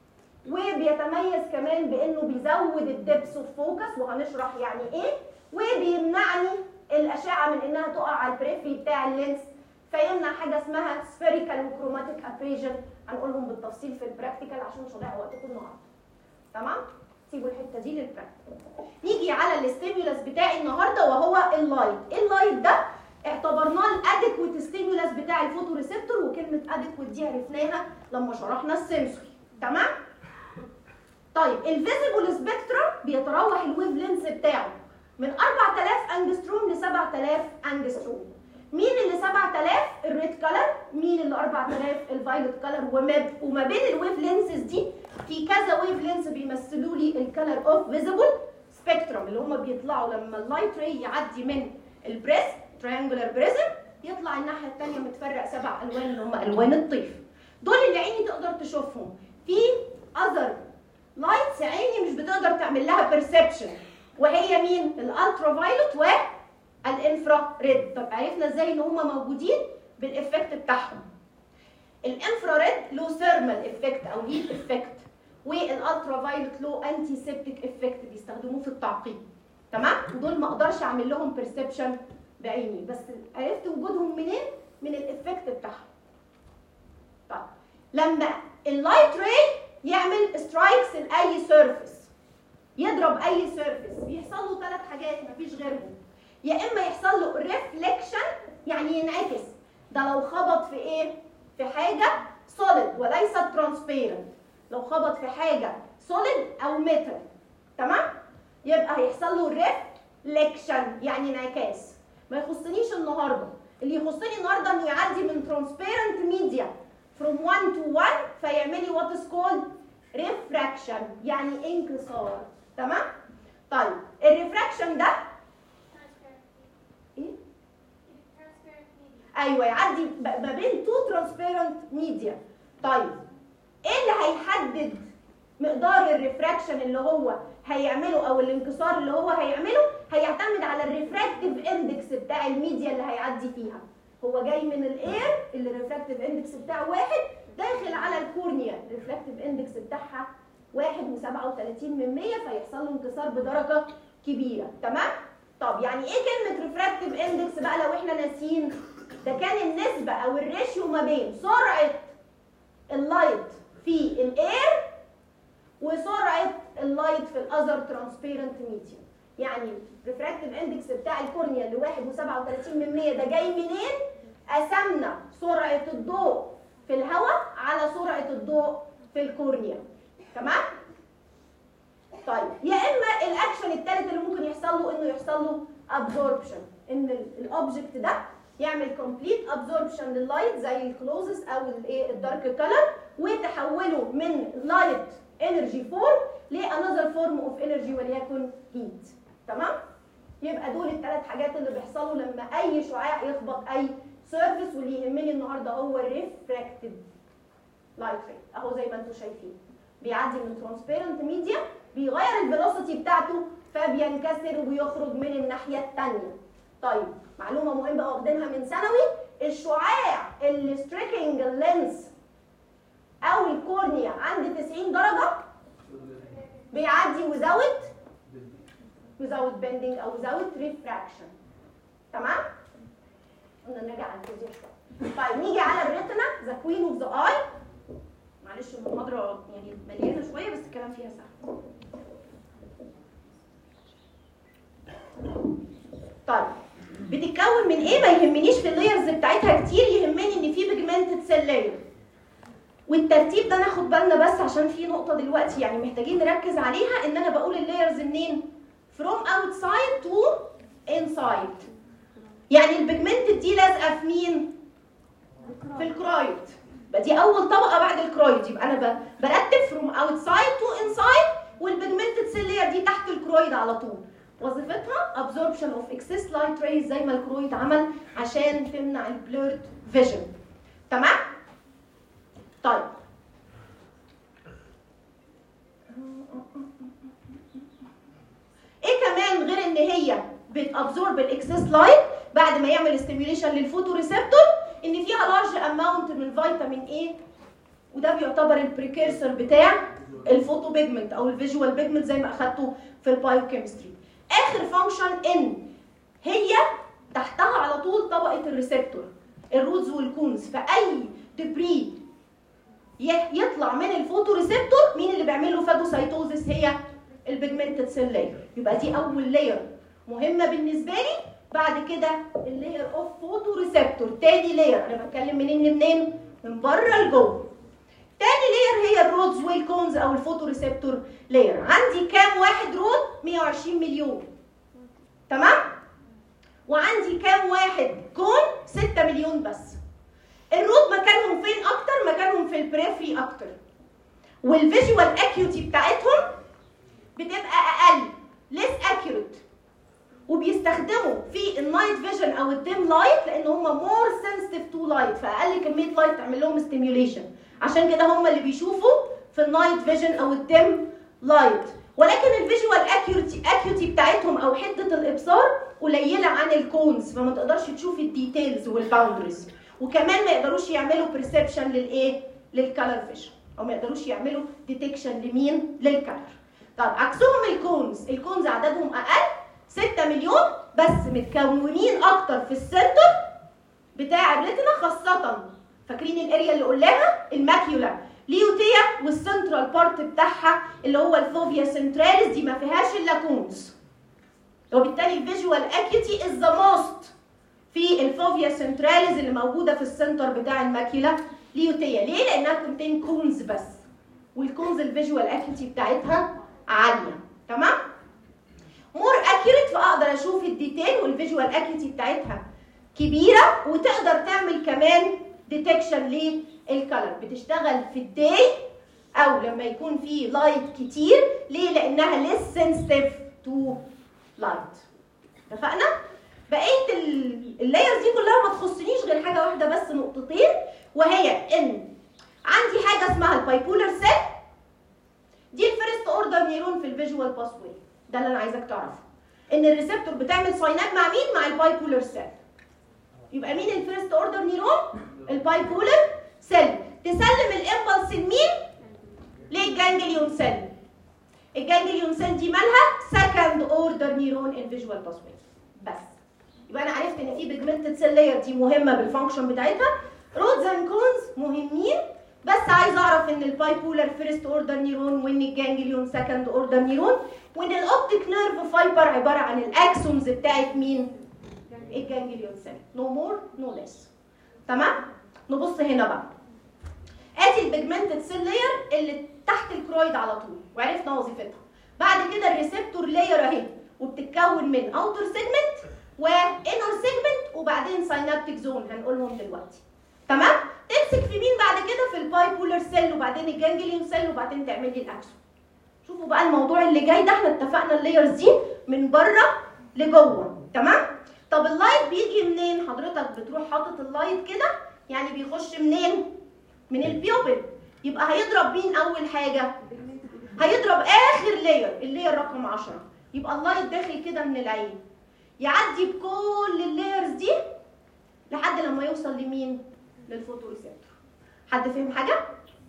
وبيتميز كمان بانه بيزود الدبس اوف فوكس وهنشرح يعني ايه وبيمنعني الاشعه من انها تقع على البريفري بتاع اللينس فيمنع حاجه اسمها سفيريكال وكروماتيك ابريجن هنقولهم بالتفصيل في البراكتيكال عشان مش هضيع وقتكم النهارده تمام سيبوا الحته دي للبراكتيكال نيجي على الاستيمولس بتاعي النهارده وهو اللايت اللايت ده اعتبرناه الادكويت ستيمولس بتاع الفوتو ريسبتور وكلمه ادكويت دي عرفناها لما شرحنا السنسوري تمام طيب الفيزيبل سبيكترم بيتراوح الويف لينس بتاعه من 4000 انجستروم ل 7000 انجستروم مين اللي 7000 الريد كلر مين اللي 4000 الفايلوت كلر وما وما بين الويف لينسز دي في كذا ويف لينس بيمثلوا لي الكلر اوف فيزيبل سبيكترم اللي هم بيطلعوا لما اللايت راي يعدي من البريس تريانجولار بريزم يطلع الناحيه الثانيه متفرق سبع الوان اللي هم الوان الطيف دول اللي عيني تقدر تشوفهم في اذر لايتس عيني مش بتقدر تعمل لها بيرسبشن وهي مين الالترا فايلوت والانفرا ريد طب عرفنا ازاي ان هم موجودين بالافكت بتاعهم الانفراريد له ثيرمال افكت او هيت افكت والالترا فايلوت له انتي سيبتيك افكت بيستخدموه في التعقيم تمام ودول ما اقدرش اعمل لهم بيرسبشن بعيني بس عرفت وجودهم منين من الافكت بتاعهم طيب لما اللايت راي يعمل سترايكس لاي سيرفيس يضرب اي سيرفيس بيحصل له ثلاث حاجات مفيش غيرهم يا اما يحصل له ريفليكشن يعني ينعكس ده لو خبط في ايه في حاجه سوليد وليست ترانسبيرنت لو خبط في حاجه سوليد او ميتال تمام يبقى هيحصل له ريفليكشن يعني انعكاس ما يخصنيش النهارده اللي يخصني النهارده انه يعدي من ترانسبيرنت ميديا from 1 to 1 فيعمل لي what is called refraction يعني انكسار تمام طيب الريفراكشن ده ايه ايوه يعدي ما بين تو ترانسبيرنت ميديا طيب ايه اللي هيحدد مقدار الريفراكشن اللي هو هيعمله او الانكسار اللي هو هيعمله هيعتمد على الريفراكتيف اندكس بتاع الميديا اللي هيعدي فيها هو جاي من الاير اللي الريفراكتيف اندكس بتاعه واحد داخل على الكورنيا الريفراكتيف اندكس بتاعها واحد وسبعة وتلاتين من مية فيحصل له انكسار بدرجة كبيرة تمام؟ طب يعني ايه كلمة ريفراكتيف اندكس بقى لو احنا ناسيين؟ ده كان النسبة او الريشيو ما بين سرعة اللايت في الاير وسرعة اللايت في الاذر ترانسبيرنت ميديوم يعني ريفراكتيف اندكس بتاع الكورنيا اللي واحد وسبعة وتلاتين من مية ده جاي منين؟ قسمنا سرعة الضوء في الهواء على سرعة الضوء في الكورنيا تمام؟ طيب يا اما الاكشن الثالث اللي ممكن يحصل له انه يحصل له ابزوربشن ان الاوبجكت ده يعمل كومبليت ابزوربشن لللايت زي الكلوزس او الايه الدارك كلر وتحوله من لايت انرجي فورم لانذر فورم اوف انرجي وليكن هيت تمام؟ يبقى دول الثلاث حاجات اللي بيحصلوا لما اي شعاع يخبط اي سيرفيس واللي يهمني النهارده هو الريفراكتيف لايت ريت اهو زي ما انتم شايفين بيعدي من ترانسبيرنت ميديا بيغير الفيلوسيتي بتاعته فبينكسر ويخرج من الناحيه الثانيه طيب معلومه مهمه واخدينها من ثانوي الشعاع اللي ستريكنج اللينس او الكورنيا عند 90 درجه بيعدي وزاوت without bending او without refraction تمام قلنا نرجع على الفيزياء شويه طيب نيجي على الريتنا ذا كوين اوف ذا اي معلش المحاضره يعني مليانه شويه بس الكلام فيها سهل طيب بتتكون من ايه ما يهمنيش في اللايرز بتاعتها كتير يهمني ان في بيجمنتد سيل لاير والترتيب ده ناخد بالنا بس عشان في نقطه دلوقتي يعني محتاجين نركز عليها ان انا بقول اللايرز منين from outside to inside يعني البيجمنتد دي لازقه في مين في الكرويد يبقى دي اول طبقه بعد الكرويد يبقى انا ب- برتب from outside to inside والبيجمنتد سيل لاير دي تحت الكرويد على طول وظيفتها absorption of excess light rays زي ما الكرويد عمل عشان تمنع البلورد فيجن تمام طيب ايه كمان غير ان هي بتابزورب الاكسس لايت بعد ما يعمل ستيميوليشن للفوتو ريسبتور ان فيها لارج اماونت من فيتامين اي وده بيعتبر البريكيرسور بتاع الفوتو بيجمنت او الفيجوال بيجمنت زي ما اخدته في البايوكيمستري اخر فانكشن ان هي تحتها على طول طبقه الريسبتور الروتز والكونز فاي دبري ي- يطلع من الفوتو ريسبتور مين اللي بيعمل له فاجوسايتوزيس هي البيجمنتد سيل لاير يبقى دي اول لاير مهمه بالنسبه لي بعد كده اللاير اوف فوتو ريسبتور تاني لاير انا بتكلم منين منين من بره لجوه تاني لاير هي الرودز والكونز او الفوتو ريسبتور لاير عندي كام واحد رود 120 مليون تمام وعندي كام واحد كون 6 مليون بس الرود مكانهم فين اكتر مكانهم في البريفري اكتر والفيجوال اكيوتي بتاعتهم بتبقى اقل less accurate وبيستخدموا في النايت فيجن او الديم لايت لان هم مور سنسيتيف تو لايت فاقل كميه لايت تعمل لهم ستيميوليشن عشان كده هم اللي بيشوفوا في النايت فيجن او الديم لايت ولكن الفيجوال اكيوتي اكيوتي بتاعتهم او حده الابصار قليله عن الكونز فما تقدرش تشوف الديتيلز والباوندريز وكمان ما يقدروش يعملوا برسبشن للايه للكالر فيجن او ما يقدروش يعملوا ديتكشن لمين للكالر طب عكسهم الكونز الكونز عددهم اقل 6 مليون بس متكونين اكتر في السنتر بتاع الريتنا خاصة فاكرين الاريا اللي قلناها الماكيولا ليوتيا والسنترال بارت بتاعها اللي هو الفوفيا سنتراليس دي ما فيهاش الا كونز وبالتالي الفيجوال اكيوتي از ذا موست في الفوفيا سنتراليس اللي موجوده في السنتر بتاع الماكيولا ليوتيا ليه لانها كونتين كونز بس والكونز الفيجوال اكيوتي بتاعتها عاليه تمام مور اكيوريت فاقدر اشوف الديتيل والفيجوال اكيوتي بتاعتها كبيره وتقدر تعمل كمان ديتكشن للكلر بتشتغل في الداي او لما يكون في لايت كتير ليه لانها ليس سنسيتيف تو لايت اتفقنا بقيه اللايرز دي كلها ما تخصنيش غير حاجه واحده بس نقطتين وهي ان عندي حاجه اسمها البايبولار سيل دي الفيرست اوردر نيرون في الفيجوال باسوي ده اللي انا عايزك تعرفه ان الريسبتور بتعمل ساينات مع مين مع البايبولار سيل يبقى مين الفيرست اوردر نيرون البايبولار سيل تسلم الامبلس لمين للجانجليون سيل الجانجليون سيل دي مالها سكند اوردر نيرون ان فيجوال باسوي بس يبقى انا عرفت ان في بيجمنتد سيل لاير دي مهمه بالفانكشن بتاعتها رودز اند كونز مهمين بس عايز اعرف ان البايبولار فيرست اوردر نيرون وان الجانجليون سكند اوردر نيرون وان الاوبتيك نيرف فايبر عباره عن الاكسونز بتاعت مين الجانجليون سيل نو مور نو ليس تمام نبص هنا بقى ادي البيجمنتد سيل لاير اللي تحت الكرويد على طول وعرفنا وظيفتها بعد كده الريسبتور لاير اهي وبتتكون من اوتر سيجمنت وانر سيجمنت وبعدين ساينابتيك زون هنقولهم دلوقتي تمام تمسك في مين بعد كده في البايبولار سيل وبعدين الجانجليون سيل وبعدين تعمل لي الاكسون شوفوا بقى الموضوع اللي جاي ده احنا اتفقنا اللايرز دي من بره لجوه تمام طب اللايت بيجي منين حضرتك بتروح حاطط اللايت كده يعني بيخش منين من البيوبل يبقى هيضرب مين اول حاجه هيضرب اخر لاير اللاير رقم 10 يبقى اللايت داخل كده من العين يعدي بكل اللايرز دي لحد لما يوصل لمين للفوتو ريسبتور حد فهم حاجه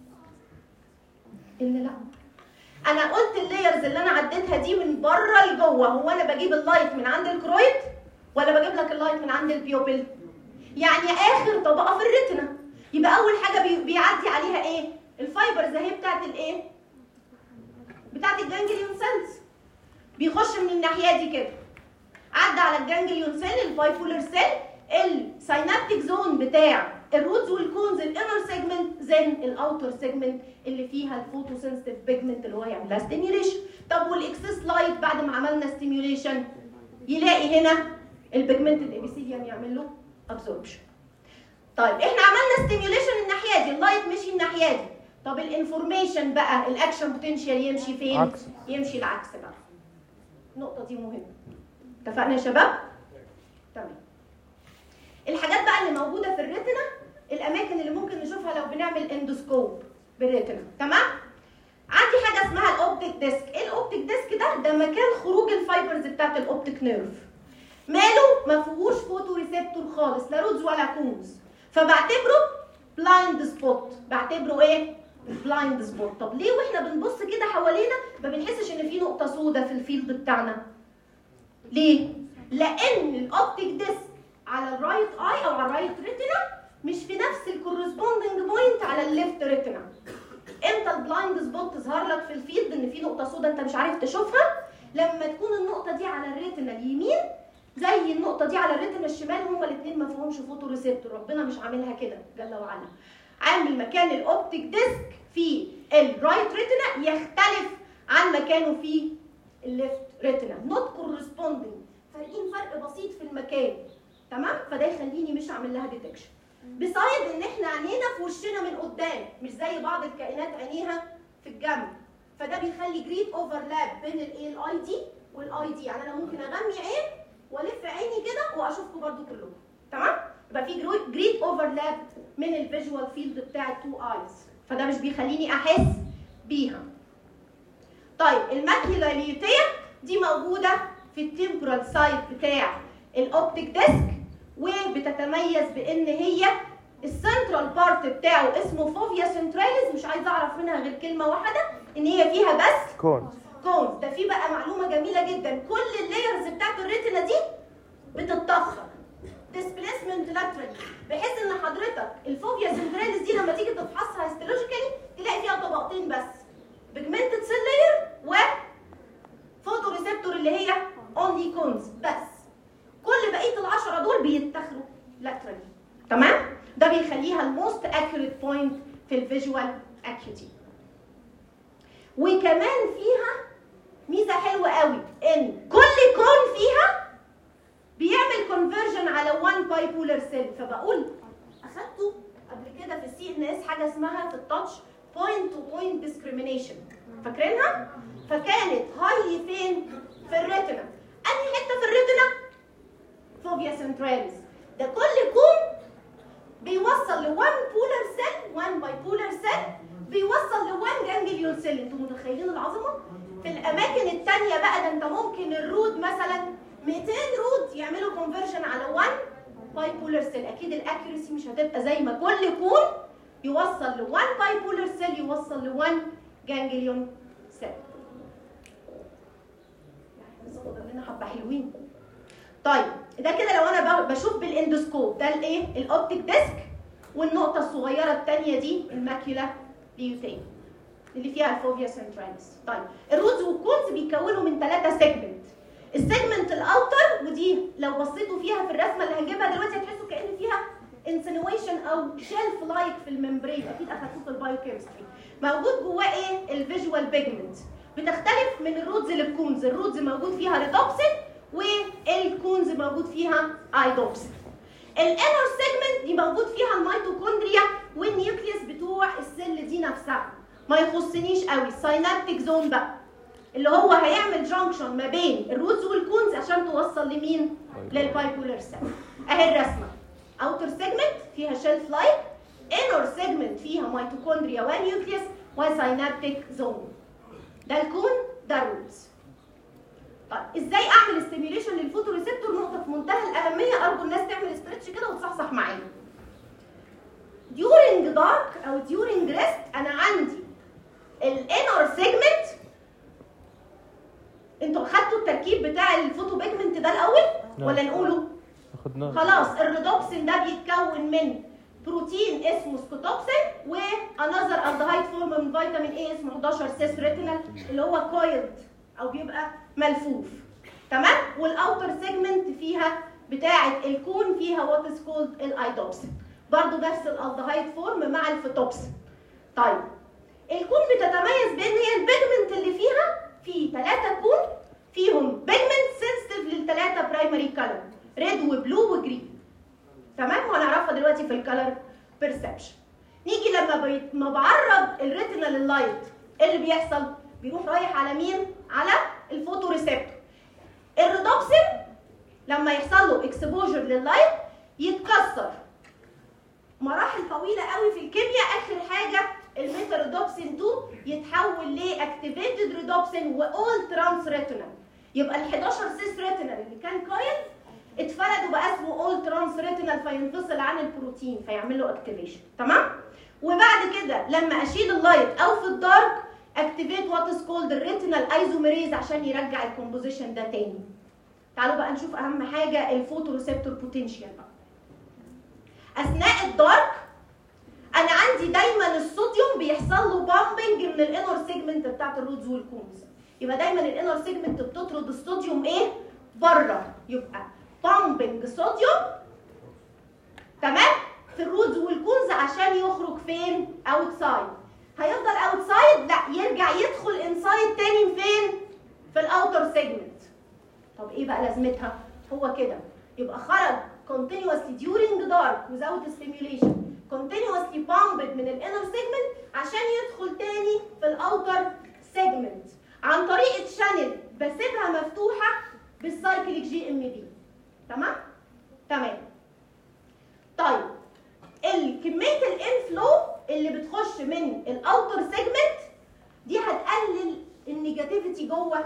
الا لا انا قلت اللايرز اللي انا عديتها دي من بره لجوه هو انا بجيب اللايت من عند الكرويد ولا بجيب لك اللايت من عند البيوبل يعني اخر طبقه في الريتنا يبقى اول حاجه بي- بيعدي عليها ايه الفايبرز اهي بتاعت الايه بتاعت الجانجليون سيلز بيخش من الناحيه دي كده عدى على الجانجليون سيل البايبولر سيل الساينابتيك زون بتاع الروتس والكونز الانر سيجمنت زين الاوتر سيجمنت اللي فيها الفوتو سنسيتيف بيجمنت اللي هو يعمل لها ستيميوليشن طب والاكسس لايت بعد ما عملنا ستيميوليشن يلاقي هنا البيجمنت الابيثيليوم يعمل له ابزوربشن طيب احنا عملنا ستيميوليشن الناحيه دي اللايت مشي الناحيه دي طب الانفورميشن بقى الاكشن بوتنشال يمشي فين عكس. يمشي العكس بقى النقطه دي مهمه اتفقنا يا شباب تمام الحاجات بقى اللي موجوده في الريتنا الاماكن اللي ممكن نشوفها لو بنعمل اندوسكوب بالريتنا تمام عندي حاجه اسمها الاوبتيك ديسك ايه الاوبتيك ديسك ده ده مكان خروج الفايبرز بتاعت الاوبتيك نيرف ماله ما فيهوش فوتو ريسبتور خالص لا رودز ولا كونز فبعتبره بلايند سبوت بعتبره ايه بلايند سبوت طب ليه واحنا بنبص كده حوالينا ما بنحسش ان في نقطه سوداء في الفيلد بتاعنا ليه لان الاوبتيك ديسك على الرايت اي او على الرايت ريتنا مش في نفس الكورسبوندنج بوينت على الليفت ريتنا امتى البلايند سبوت تظهر لك في الفيلد ان في نقطه سوداء انت مش عارف تشوفها لما تكون النقطه دي على الريتنا اليمين زي النقطه دي على الريتنا الشمال هما الاثنين ما فيهمش فوتو ريسبتور ربنا مش عاملها كده جل وعلا عامل مكان الاوبتيك ديسك في الرايت ريتنا يختلف عن مكانه في الليفت ريتنا نوت كورسبوندنج فارقين فرق بسيط في المكان تمام فده يخليني مش اعمل لها ديتكشن بسايد ان احنا عينينا في وشنا من قدام مش زي بعض الكائنات عينيها في الجنب فده بيخلي جريد اوفرلاب بين الايه الاي دي والاي دي يعني انا ممكن اغمي عين والف عيني كده واشوفكم برضو كلكم تمام يبقى في جريد اوفرلاب من الفيجوال فيلد بتاع التو ايز فده مش بيخليني احس بيها طيب الماكيولا ليوتيا دي موجوده في التمبرال سايد بتاع الاوبتيك ديسك وبتتميز بان هي السنترال بارت بتاعه اسمه فوفيا سنتراليز مش عايزه اعرف منها غير كلمه واحده ان هي فيها بس كون كونز ده في بقى معلومه جميله جدا كل اللايرز بتاعت الريتنا دي بتتضخم ديسبليسمنت لاترالي بحيث ان حضرتك الفوبيا سنتراليز دي لما تيجي تفحصها هيستولوجيكالي تلاقي فيها طبقتين بس بيجمنتد سيل لاير و فوتو ريسبتور اللي هي اونلي كونز بس كل بقيه العشره دول بيتاخدوا لاترالي تمام ده بيخليها الموست اكيوريت بوينت في الفيجوال اكيوتي وكمان فيها ميزه حلوه قوي ان كل كون فيها بيعمل كونفرجن على وان باي بولر سيل فبقول اخدته قبل كده في السي ان اس حاجه اسمها في التاتش بوينت تو بوينت ديسكريميشن فاكرينها؟ فكانت هايلي فين؟ في الريتنا انهي حته في الريتنا؟ فوبيا سنتراليز ده كل كون بيوصل لوان بولر سيل وان باي بولر سيل بيوصل لوان جانجليون سيل انتوا متخيلين العظمه في الاماكن الثانيه بقى ده انت ممكن الرود مثلا 200 رود يعملوا كونفرجن على وان باي بولر سيل اكيد الاكيورسي مش هتبقى زي ما كل كون يوصل لوان باي بولر سيل يوصل لوان جانجليون سيل يعني لسه فاضل لنا حبه حلوين طيب ده كده لو انا ب- بشوف بالاندوسكوب ده الايه الاوبتيك ديسك والنقطه الصغيره الثانيه دي الماكيولا ليوتين اللي فيها الفوفيا سنتراليس طيب الروتس والكونز بيتكونوا من ثلاثه سيجمنت السيجمنت الاوتر ودي لو بصيتوا فيها في الرسمه اللي هنجيبها دلوقتي هتحسوا كان فيها انسنويشن او شيلف لايك في الممبرين اكيد اخدتوه في البايوكيمستري موجود جواه ايه الفيجوال بيجمنت بتختلف من الرودز للكونز الرودز موجود فيها ريدوبسين والكونز موجود فيها ايدوبسين الانر سيجمنت دي موجود فيها الميتوكوندريا والنيوكليوس بتوع السيل دي نفسها ما يخصنيش قوي الساينابتيك زون بقى اللي هو هيعمل جانكشن ما بين الروتس والكونز عشان توصل لمين للبايبولر سيل اهي الرسمه اوتر سيجمنت فيها شيلف لايك انر سيجمنت فيها ميتوكوندريا ونيوكليوس وساينابتيك زون ده الكون ده الروتس طيب ازاي اعمل ستيميوليشن للفوتو ريسبتور نقطه في منتهى الاهميه ارجو الناس تعمل استرتش كده وتصحصح معايا during dark او during rest انا عندي الانر سيجمنت انتوا اخدتوا التركيب بتاع الفوتو بيجمنت ده الاول نعم. ولا نقوله اخدناه خلاص الريدوكسين ده بيتكون من بروتين اسمه سكوتوكسين وانذر الدهايد فورم من فيتامين اي اسمه 11 سيس ريتينال اللي هو كويلد او بيبقى ملفوف تمام والاوتر سيجمنت فيها بتاعه الكون فيها وات از كولد الايدوبسين برضو نفس الالدهايد فورم مع الفيتوكسين طيب الكون بتتميز بان هي البيجمنت اللي فيها في ثلاثه كون فيهم بيجمنت سنسيتيف للثلاثه برايمري كلر ريد وبلو وجرين تمام وهنعرفها دلوقتي في الكلر بيرسبشن نيجي لما بي... ما بعرض الريتنا لللايت ايه اللي بيحصل بيروح رايح على مين على الفوتو ريسبتور الريدوكسين لما يحصل له اكسبوجر لللايت يتكسر مراحل طويله قوي في الكيمياء اخر حاجه الميتارودوبسين 2 يتحول لاكتيفيتد ريدوبسين واول ترانس ريتينال يبقى ال 11 سيس ريتينال اللي كان كويل اتفرد وبقى اسمه اول ترانس ريتينال فينفصل عن البروتين فيعمل له اكتيفيشن تمام وبعد كده لما اشيل اللايت او في الدارك اكتيفيت وات از كولد الريتينال ايزوميريز عشان يرجع الكومبوزيشن ده تاني تعالوا بقى نشوف اهم حاجه الفوتو ريسبتور بوتنشال بقى اثناء الدارك انا عندي دايما الصوديوم بيحصل له بامبنج من الانر سيجمنت بتاعت الرودز والكونز يبقى دايما الانر سيجمنت بتطرد الصوديوم ايه بره يبقى بامبنج صوديوم تمام في الرودز والكونز عشان يخرج فين اوتسايد هيفضل اوتسايد لا يرجع يدخل انسايد تاني فين في الاوتر سيجمنت طب ايه بقى لازمتها هو كده يبقى خرج continuously during dark without stimulation continuously pumped من الانر سيجمنت عشان يدخل تاني في الاوتر سيجمنت عن طريق الشانل بسيبها مفتوحه بالسايكليك جي ام بي تمام تمام طيب كميه الانفلو اللي بتخش من الاوتر سيجمنت دي هتقلل النيجاتيفيتي جوه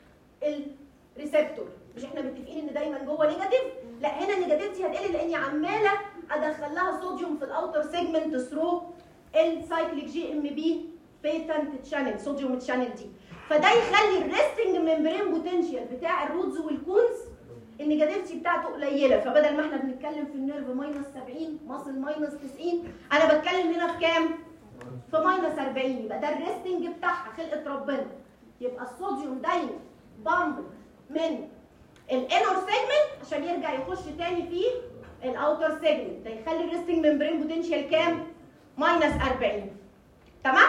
الريسبتور مش احنا متفقين ان دايما جوه نيجاتيف لا هنا النيجاتيفيتي هتقل لاني عماله ادخل لها صوديوم في الاوتر سيجمنت ثرو السايكليك جي ام بي بيتنت تشانل صوديوم تشانل دي فده يخلي الريستنج ممبرين بوتنشال بتاع الرودز والكونز النيجاتيفيتي بتاعته قليله فبدل ما احنا بنتكلم في النيرف ماينس 70 ماسل ماينس 90 انا بتكلم هنا في كام؟ في ماينس 40 يبقى ده الريستنج بتاعها خلقه ربنا يبقى الصوديوم دايما بامب من الانر سيجمنت عشان يرجع يخش تاني في الاوتر سيجمنت ده يخلي الريستنج ممبرين بوتنشال كام؟ ماينس 40 تمام؟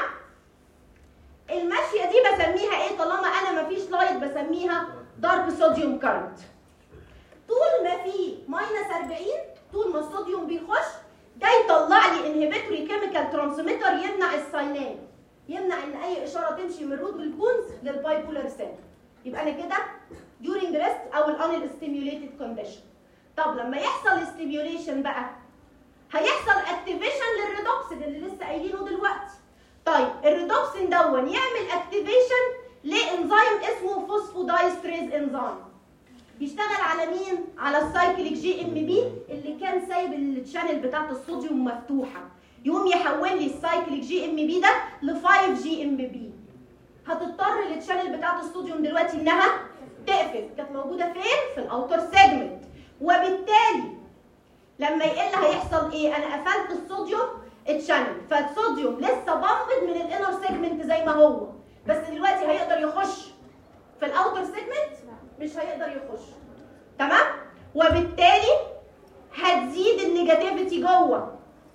الماشيه دي بسميها ايه طالما انا مفيش لايت بسميها دارك صوديوم كارنت طول ما في ماينس 40 طول ما الصوديوم بيخش ده يطلع لي انهبيتوري كيميكال ترانسميتر يمنع الساينان يمنع ان اي اشاره تمشي من الرود والكونز للباي بولار سيل يبقى انا كده during rest او الان stimulated condition طب لما يحصل stimulation بقى هيحصل اكتيفيشن للريدوكسين اللي لسه قايلينه دلوقتي طيب الريدوكسين دون يعمل اكتيفيشن لانزيم اسمه فوسفودايستريز انزيم بيشتغل على مين؟ على السايكليك جي ام بي اللي كان سايب الشانل بتاعت الصوديوم مفتوحه يقوم يحول لي السايكليك جي ام بي ده ل 5 جي ام بي هتضطر الشانل بتاعت الصوديوم دلوقتي انها تقفل كانت موجوده فين؟ في الاوتر سيجمنت وبالتالي لما يقل هيحصل ايه؟ انا قفلت الصوديوم الشانل فالصوديوم لسه بامبد من الانر سيجمنت زي ما هو بس دلوقتي هيقدر يخش في الاوتر سيجمنت مش هيقدر يخش تمام وبالتالي هتزيد النيجاتيفيتي جوه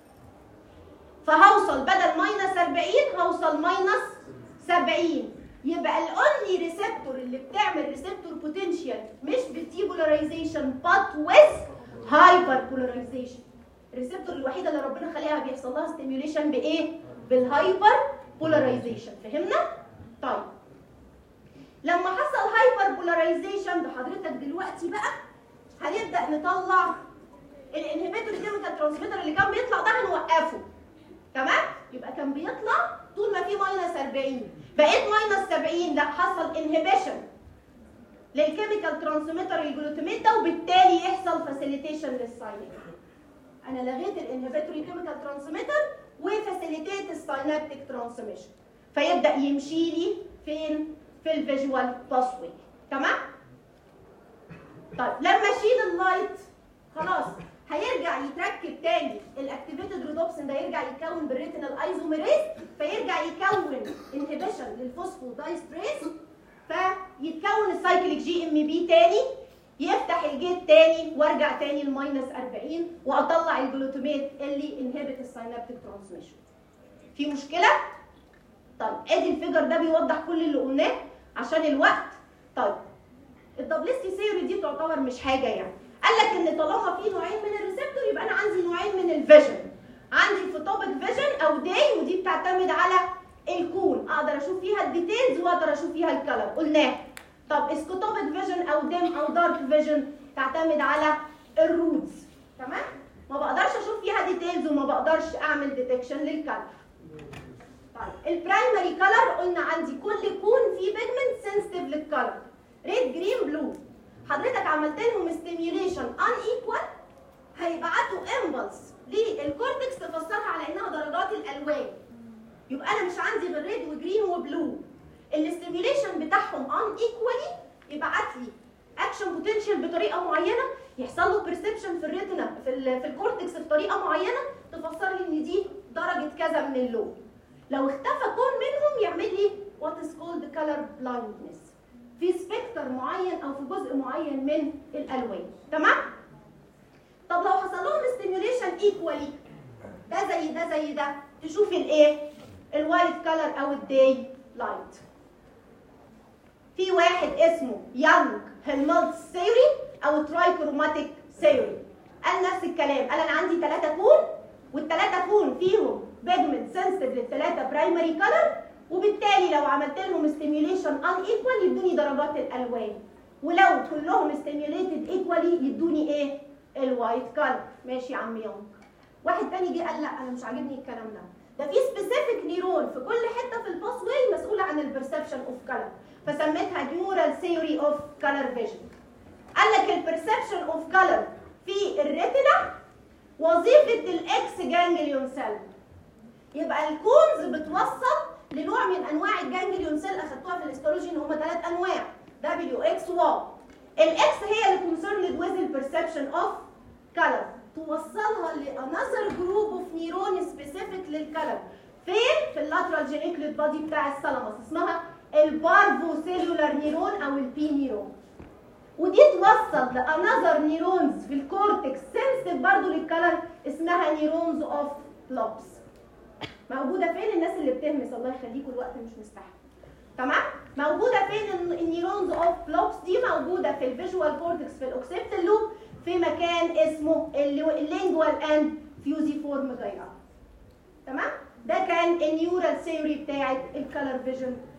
فهوصل بدل ماينس 40 هوصل ماينس 70 يبقى الاونلي ريسبتور اللي بتعمل ريسبتور بوتنشال مش بالديبولاريزيشن بات ويز هايبر بولاريزيشن الريسبتور الوحيده اللي ربنا خليها بيحصل لها ستيميوليشن بايه؟ بالهايبر بولاريزيشن فهمنا؟ طيب لما حصل هايبر بولاريزيشن ده حضرتك دلوقتي بقى هنبدا نطلع الانهبيتور كيميكال ترانسميتر اللي كان بيطلع ده هنوقفه تمام يبقى كان بيطلع طول ما في ماينس 40 بقيت ماينس 70 لا حصل انهبيشن للكيميكال ترانسميتر الجلوتاميت ده وبالتالي يحصل فاسيليتيشن للساينين انا لغيت الانهبيتوري كيميكال ترانسميتر وفاسيليتيت الساينابتيك ترانسميشن فيبدا يمشي لي فين في الفيجوال باسوي تمام طيب لما اشيل اللايت خلاص هيرجع يتركب تاني الاكتيفيتد ريدوبسين ده يرجع يتكون بالريتينال ايزوميريز فيرجع يكون انهبيشن للفوسفودايستريز فيتكون السايكليك جي ام بي تاني يفتح الجيت تاني وارجع تاني لماينس 40 واطلع الجلوتاميت اللي انهبت الساينابتيك ترانسميشن في مشكله طيب ادي الفيجر ده بيوضح كل اللي قلناه عشان الوقت طيب الدبلستي ثيوري دي تعتبر مش حاجه يعني قال لك ان طالما في نوعين من الريسبتور يبقى انا عندي نوعين من الفيجن عندي الفوتوبيك فيجن او داي ودي بتعتمد على الكون اقدر اشوف فيها الديتيلز واقدر اشوف فيها الكلر قلناه طب اسكوتوبيك فيجن او ديم او دارك فيجن تعتمد على الرودز تمام ما بقدرش اشوف فيها ديتيلز وما بقدرش اعمل ديتكشن للكلر طيب البرايمري كلر قلنا عندي كل كون فيه بيجمنت سنسيتيف للكلر ريد جرين بلو حضرتك عملت لهم ستيميوليشن ان ايكوال هيبعتوا امبلس للكورتكس تفسرها على انها درجات الالوان يبقى انا مش عندي غير ريد وجرين وبلو الاستيميوليشن بتاعهم ان ايكوالي يبعت لي اكشن بوتنشال بطريقه معينه يحصل له بيرسبشن في الريتنا في, ال في الكورتكس بطريقه معينه تفسر لي ان دي درجه كذا من اللون لو اختفى كون منهم يعمل لي وات از كولد كلر بلايندنس في سبيكتر معين او في جزء معين من الالوان تمام طب لو حصل لهم ستيميوليشن ايكوالي ده زي ده زي ده تشوفي الايه الوايت كلر او الداي لايت في واحد اسمه يانج هيلمولتس ثيوري او ترايكروماتيك ثيوري قال نفس الكلام قال انا عندي ثلاثه كون والثلاثه كون فيهم بيجمنت سنسيتيف للثلاثه برايمري كلر وبالتالي لو عملت لهم ستيميوليشن ان ايكوال يدوني درجات الالوان ولو كلهم ستيميوليتد ايكوالي يدوني ايه الوايت كلر ماشي يا عم يونج واحد تاني جه قال لا انا مش عاجبني الكلام ده ده في سبيسيفيك نيرون في كل حته في الباس واي مسؤوله عن البرسبشن اوف كلر فسميتها نيورال ثيوري اوف كلر فيجن قال لك البرسبشن اوف كلر في الريتنا وظيفه الاكس جانجليون سيل يبقى الكونز بتوصل لنوع من انواع الجانجليون سيل اخدتوها في الاستولوجي ان هم ثلاث انواع دبليو اكس واي الاكس هي اللي كونسيرند ويز البرسبشن اوف كلر توصلها لانذر جروب اوف نيرون سبيسيفيك للكلر فين في اللاترال جينيكليت بادي بتاع الثالاموس اسمها البارفو سيلولار نيرون او البي نيرون ودي توصل لانذر نيرونز في الكورتكس سنسيتيف برضه للكلر اسمها نيرونز اوف لوبس موجوده فين الناس اللي بتهمس الله يخليكم الوقت مش مستحمل تمام موجوده فين النيرونز اوف لوبس دي موجوده في الفيجوال كورتكس في الاوكسيبتال لوب في مكان اسمه اللينجوال اند فيوزيفورم جايرا تمام ده كان النيورال ثيوري بتاعت الكالر فيجن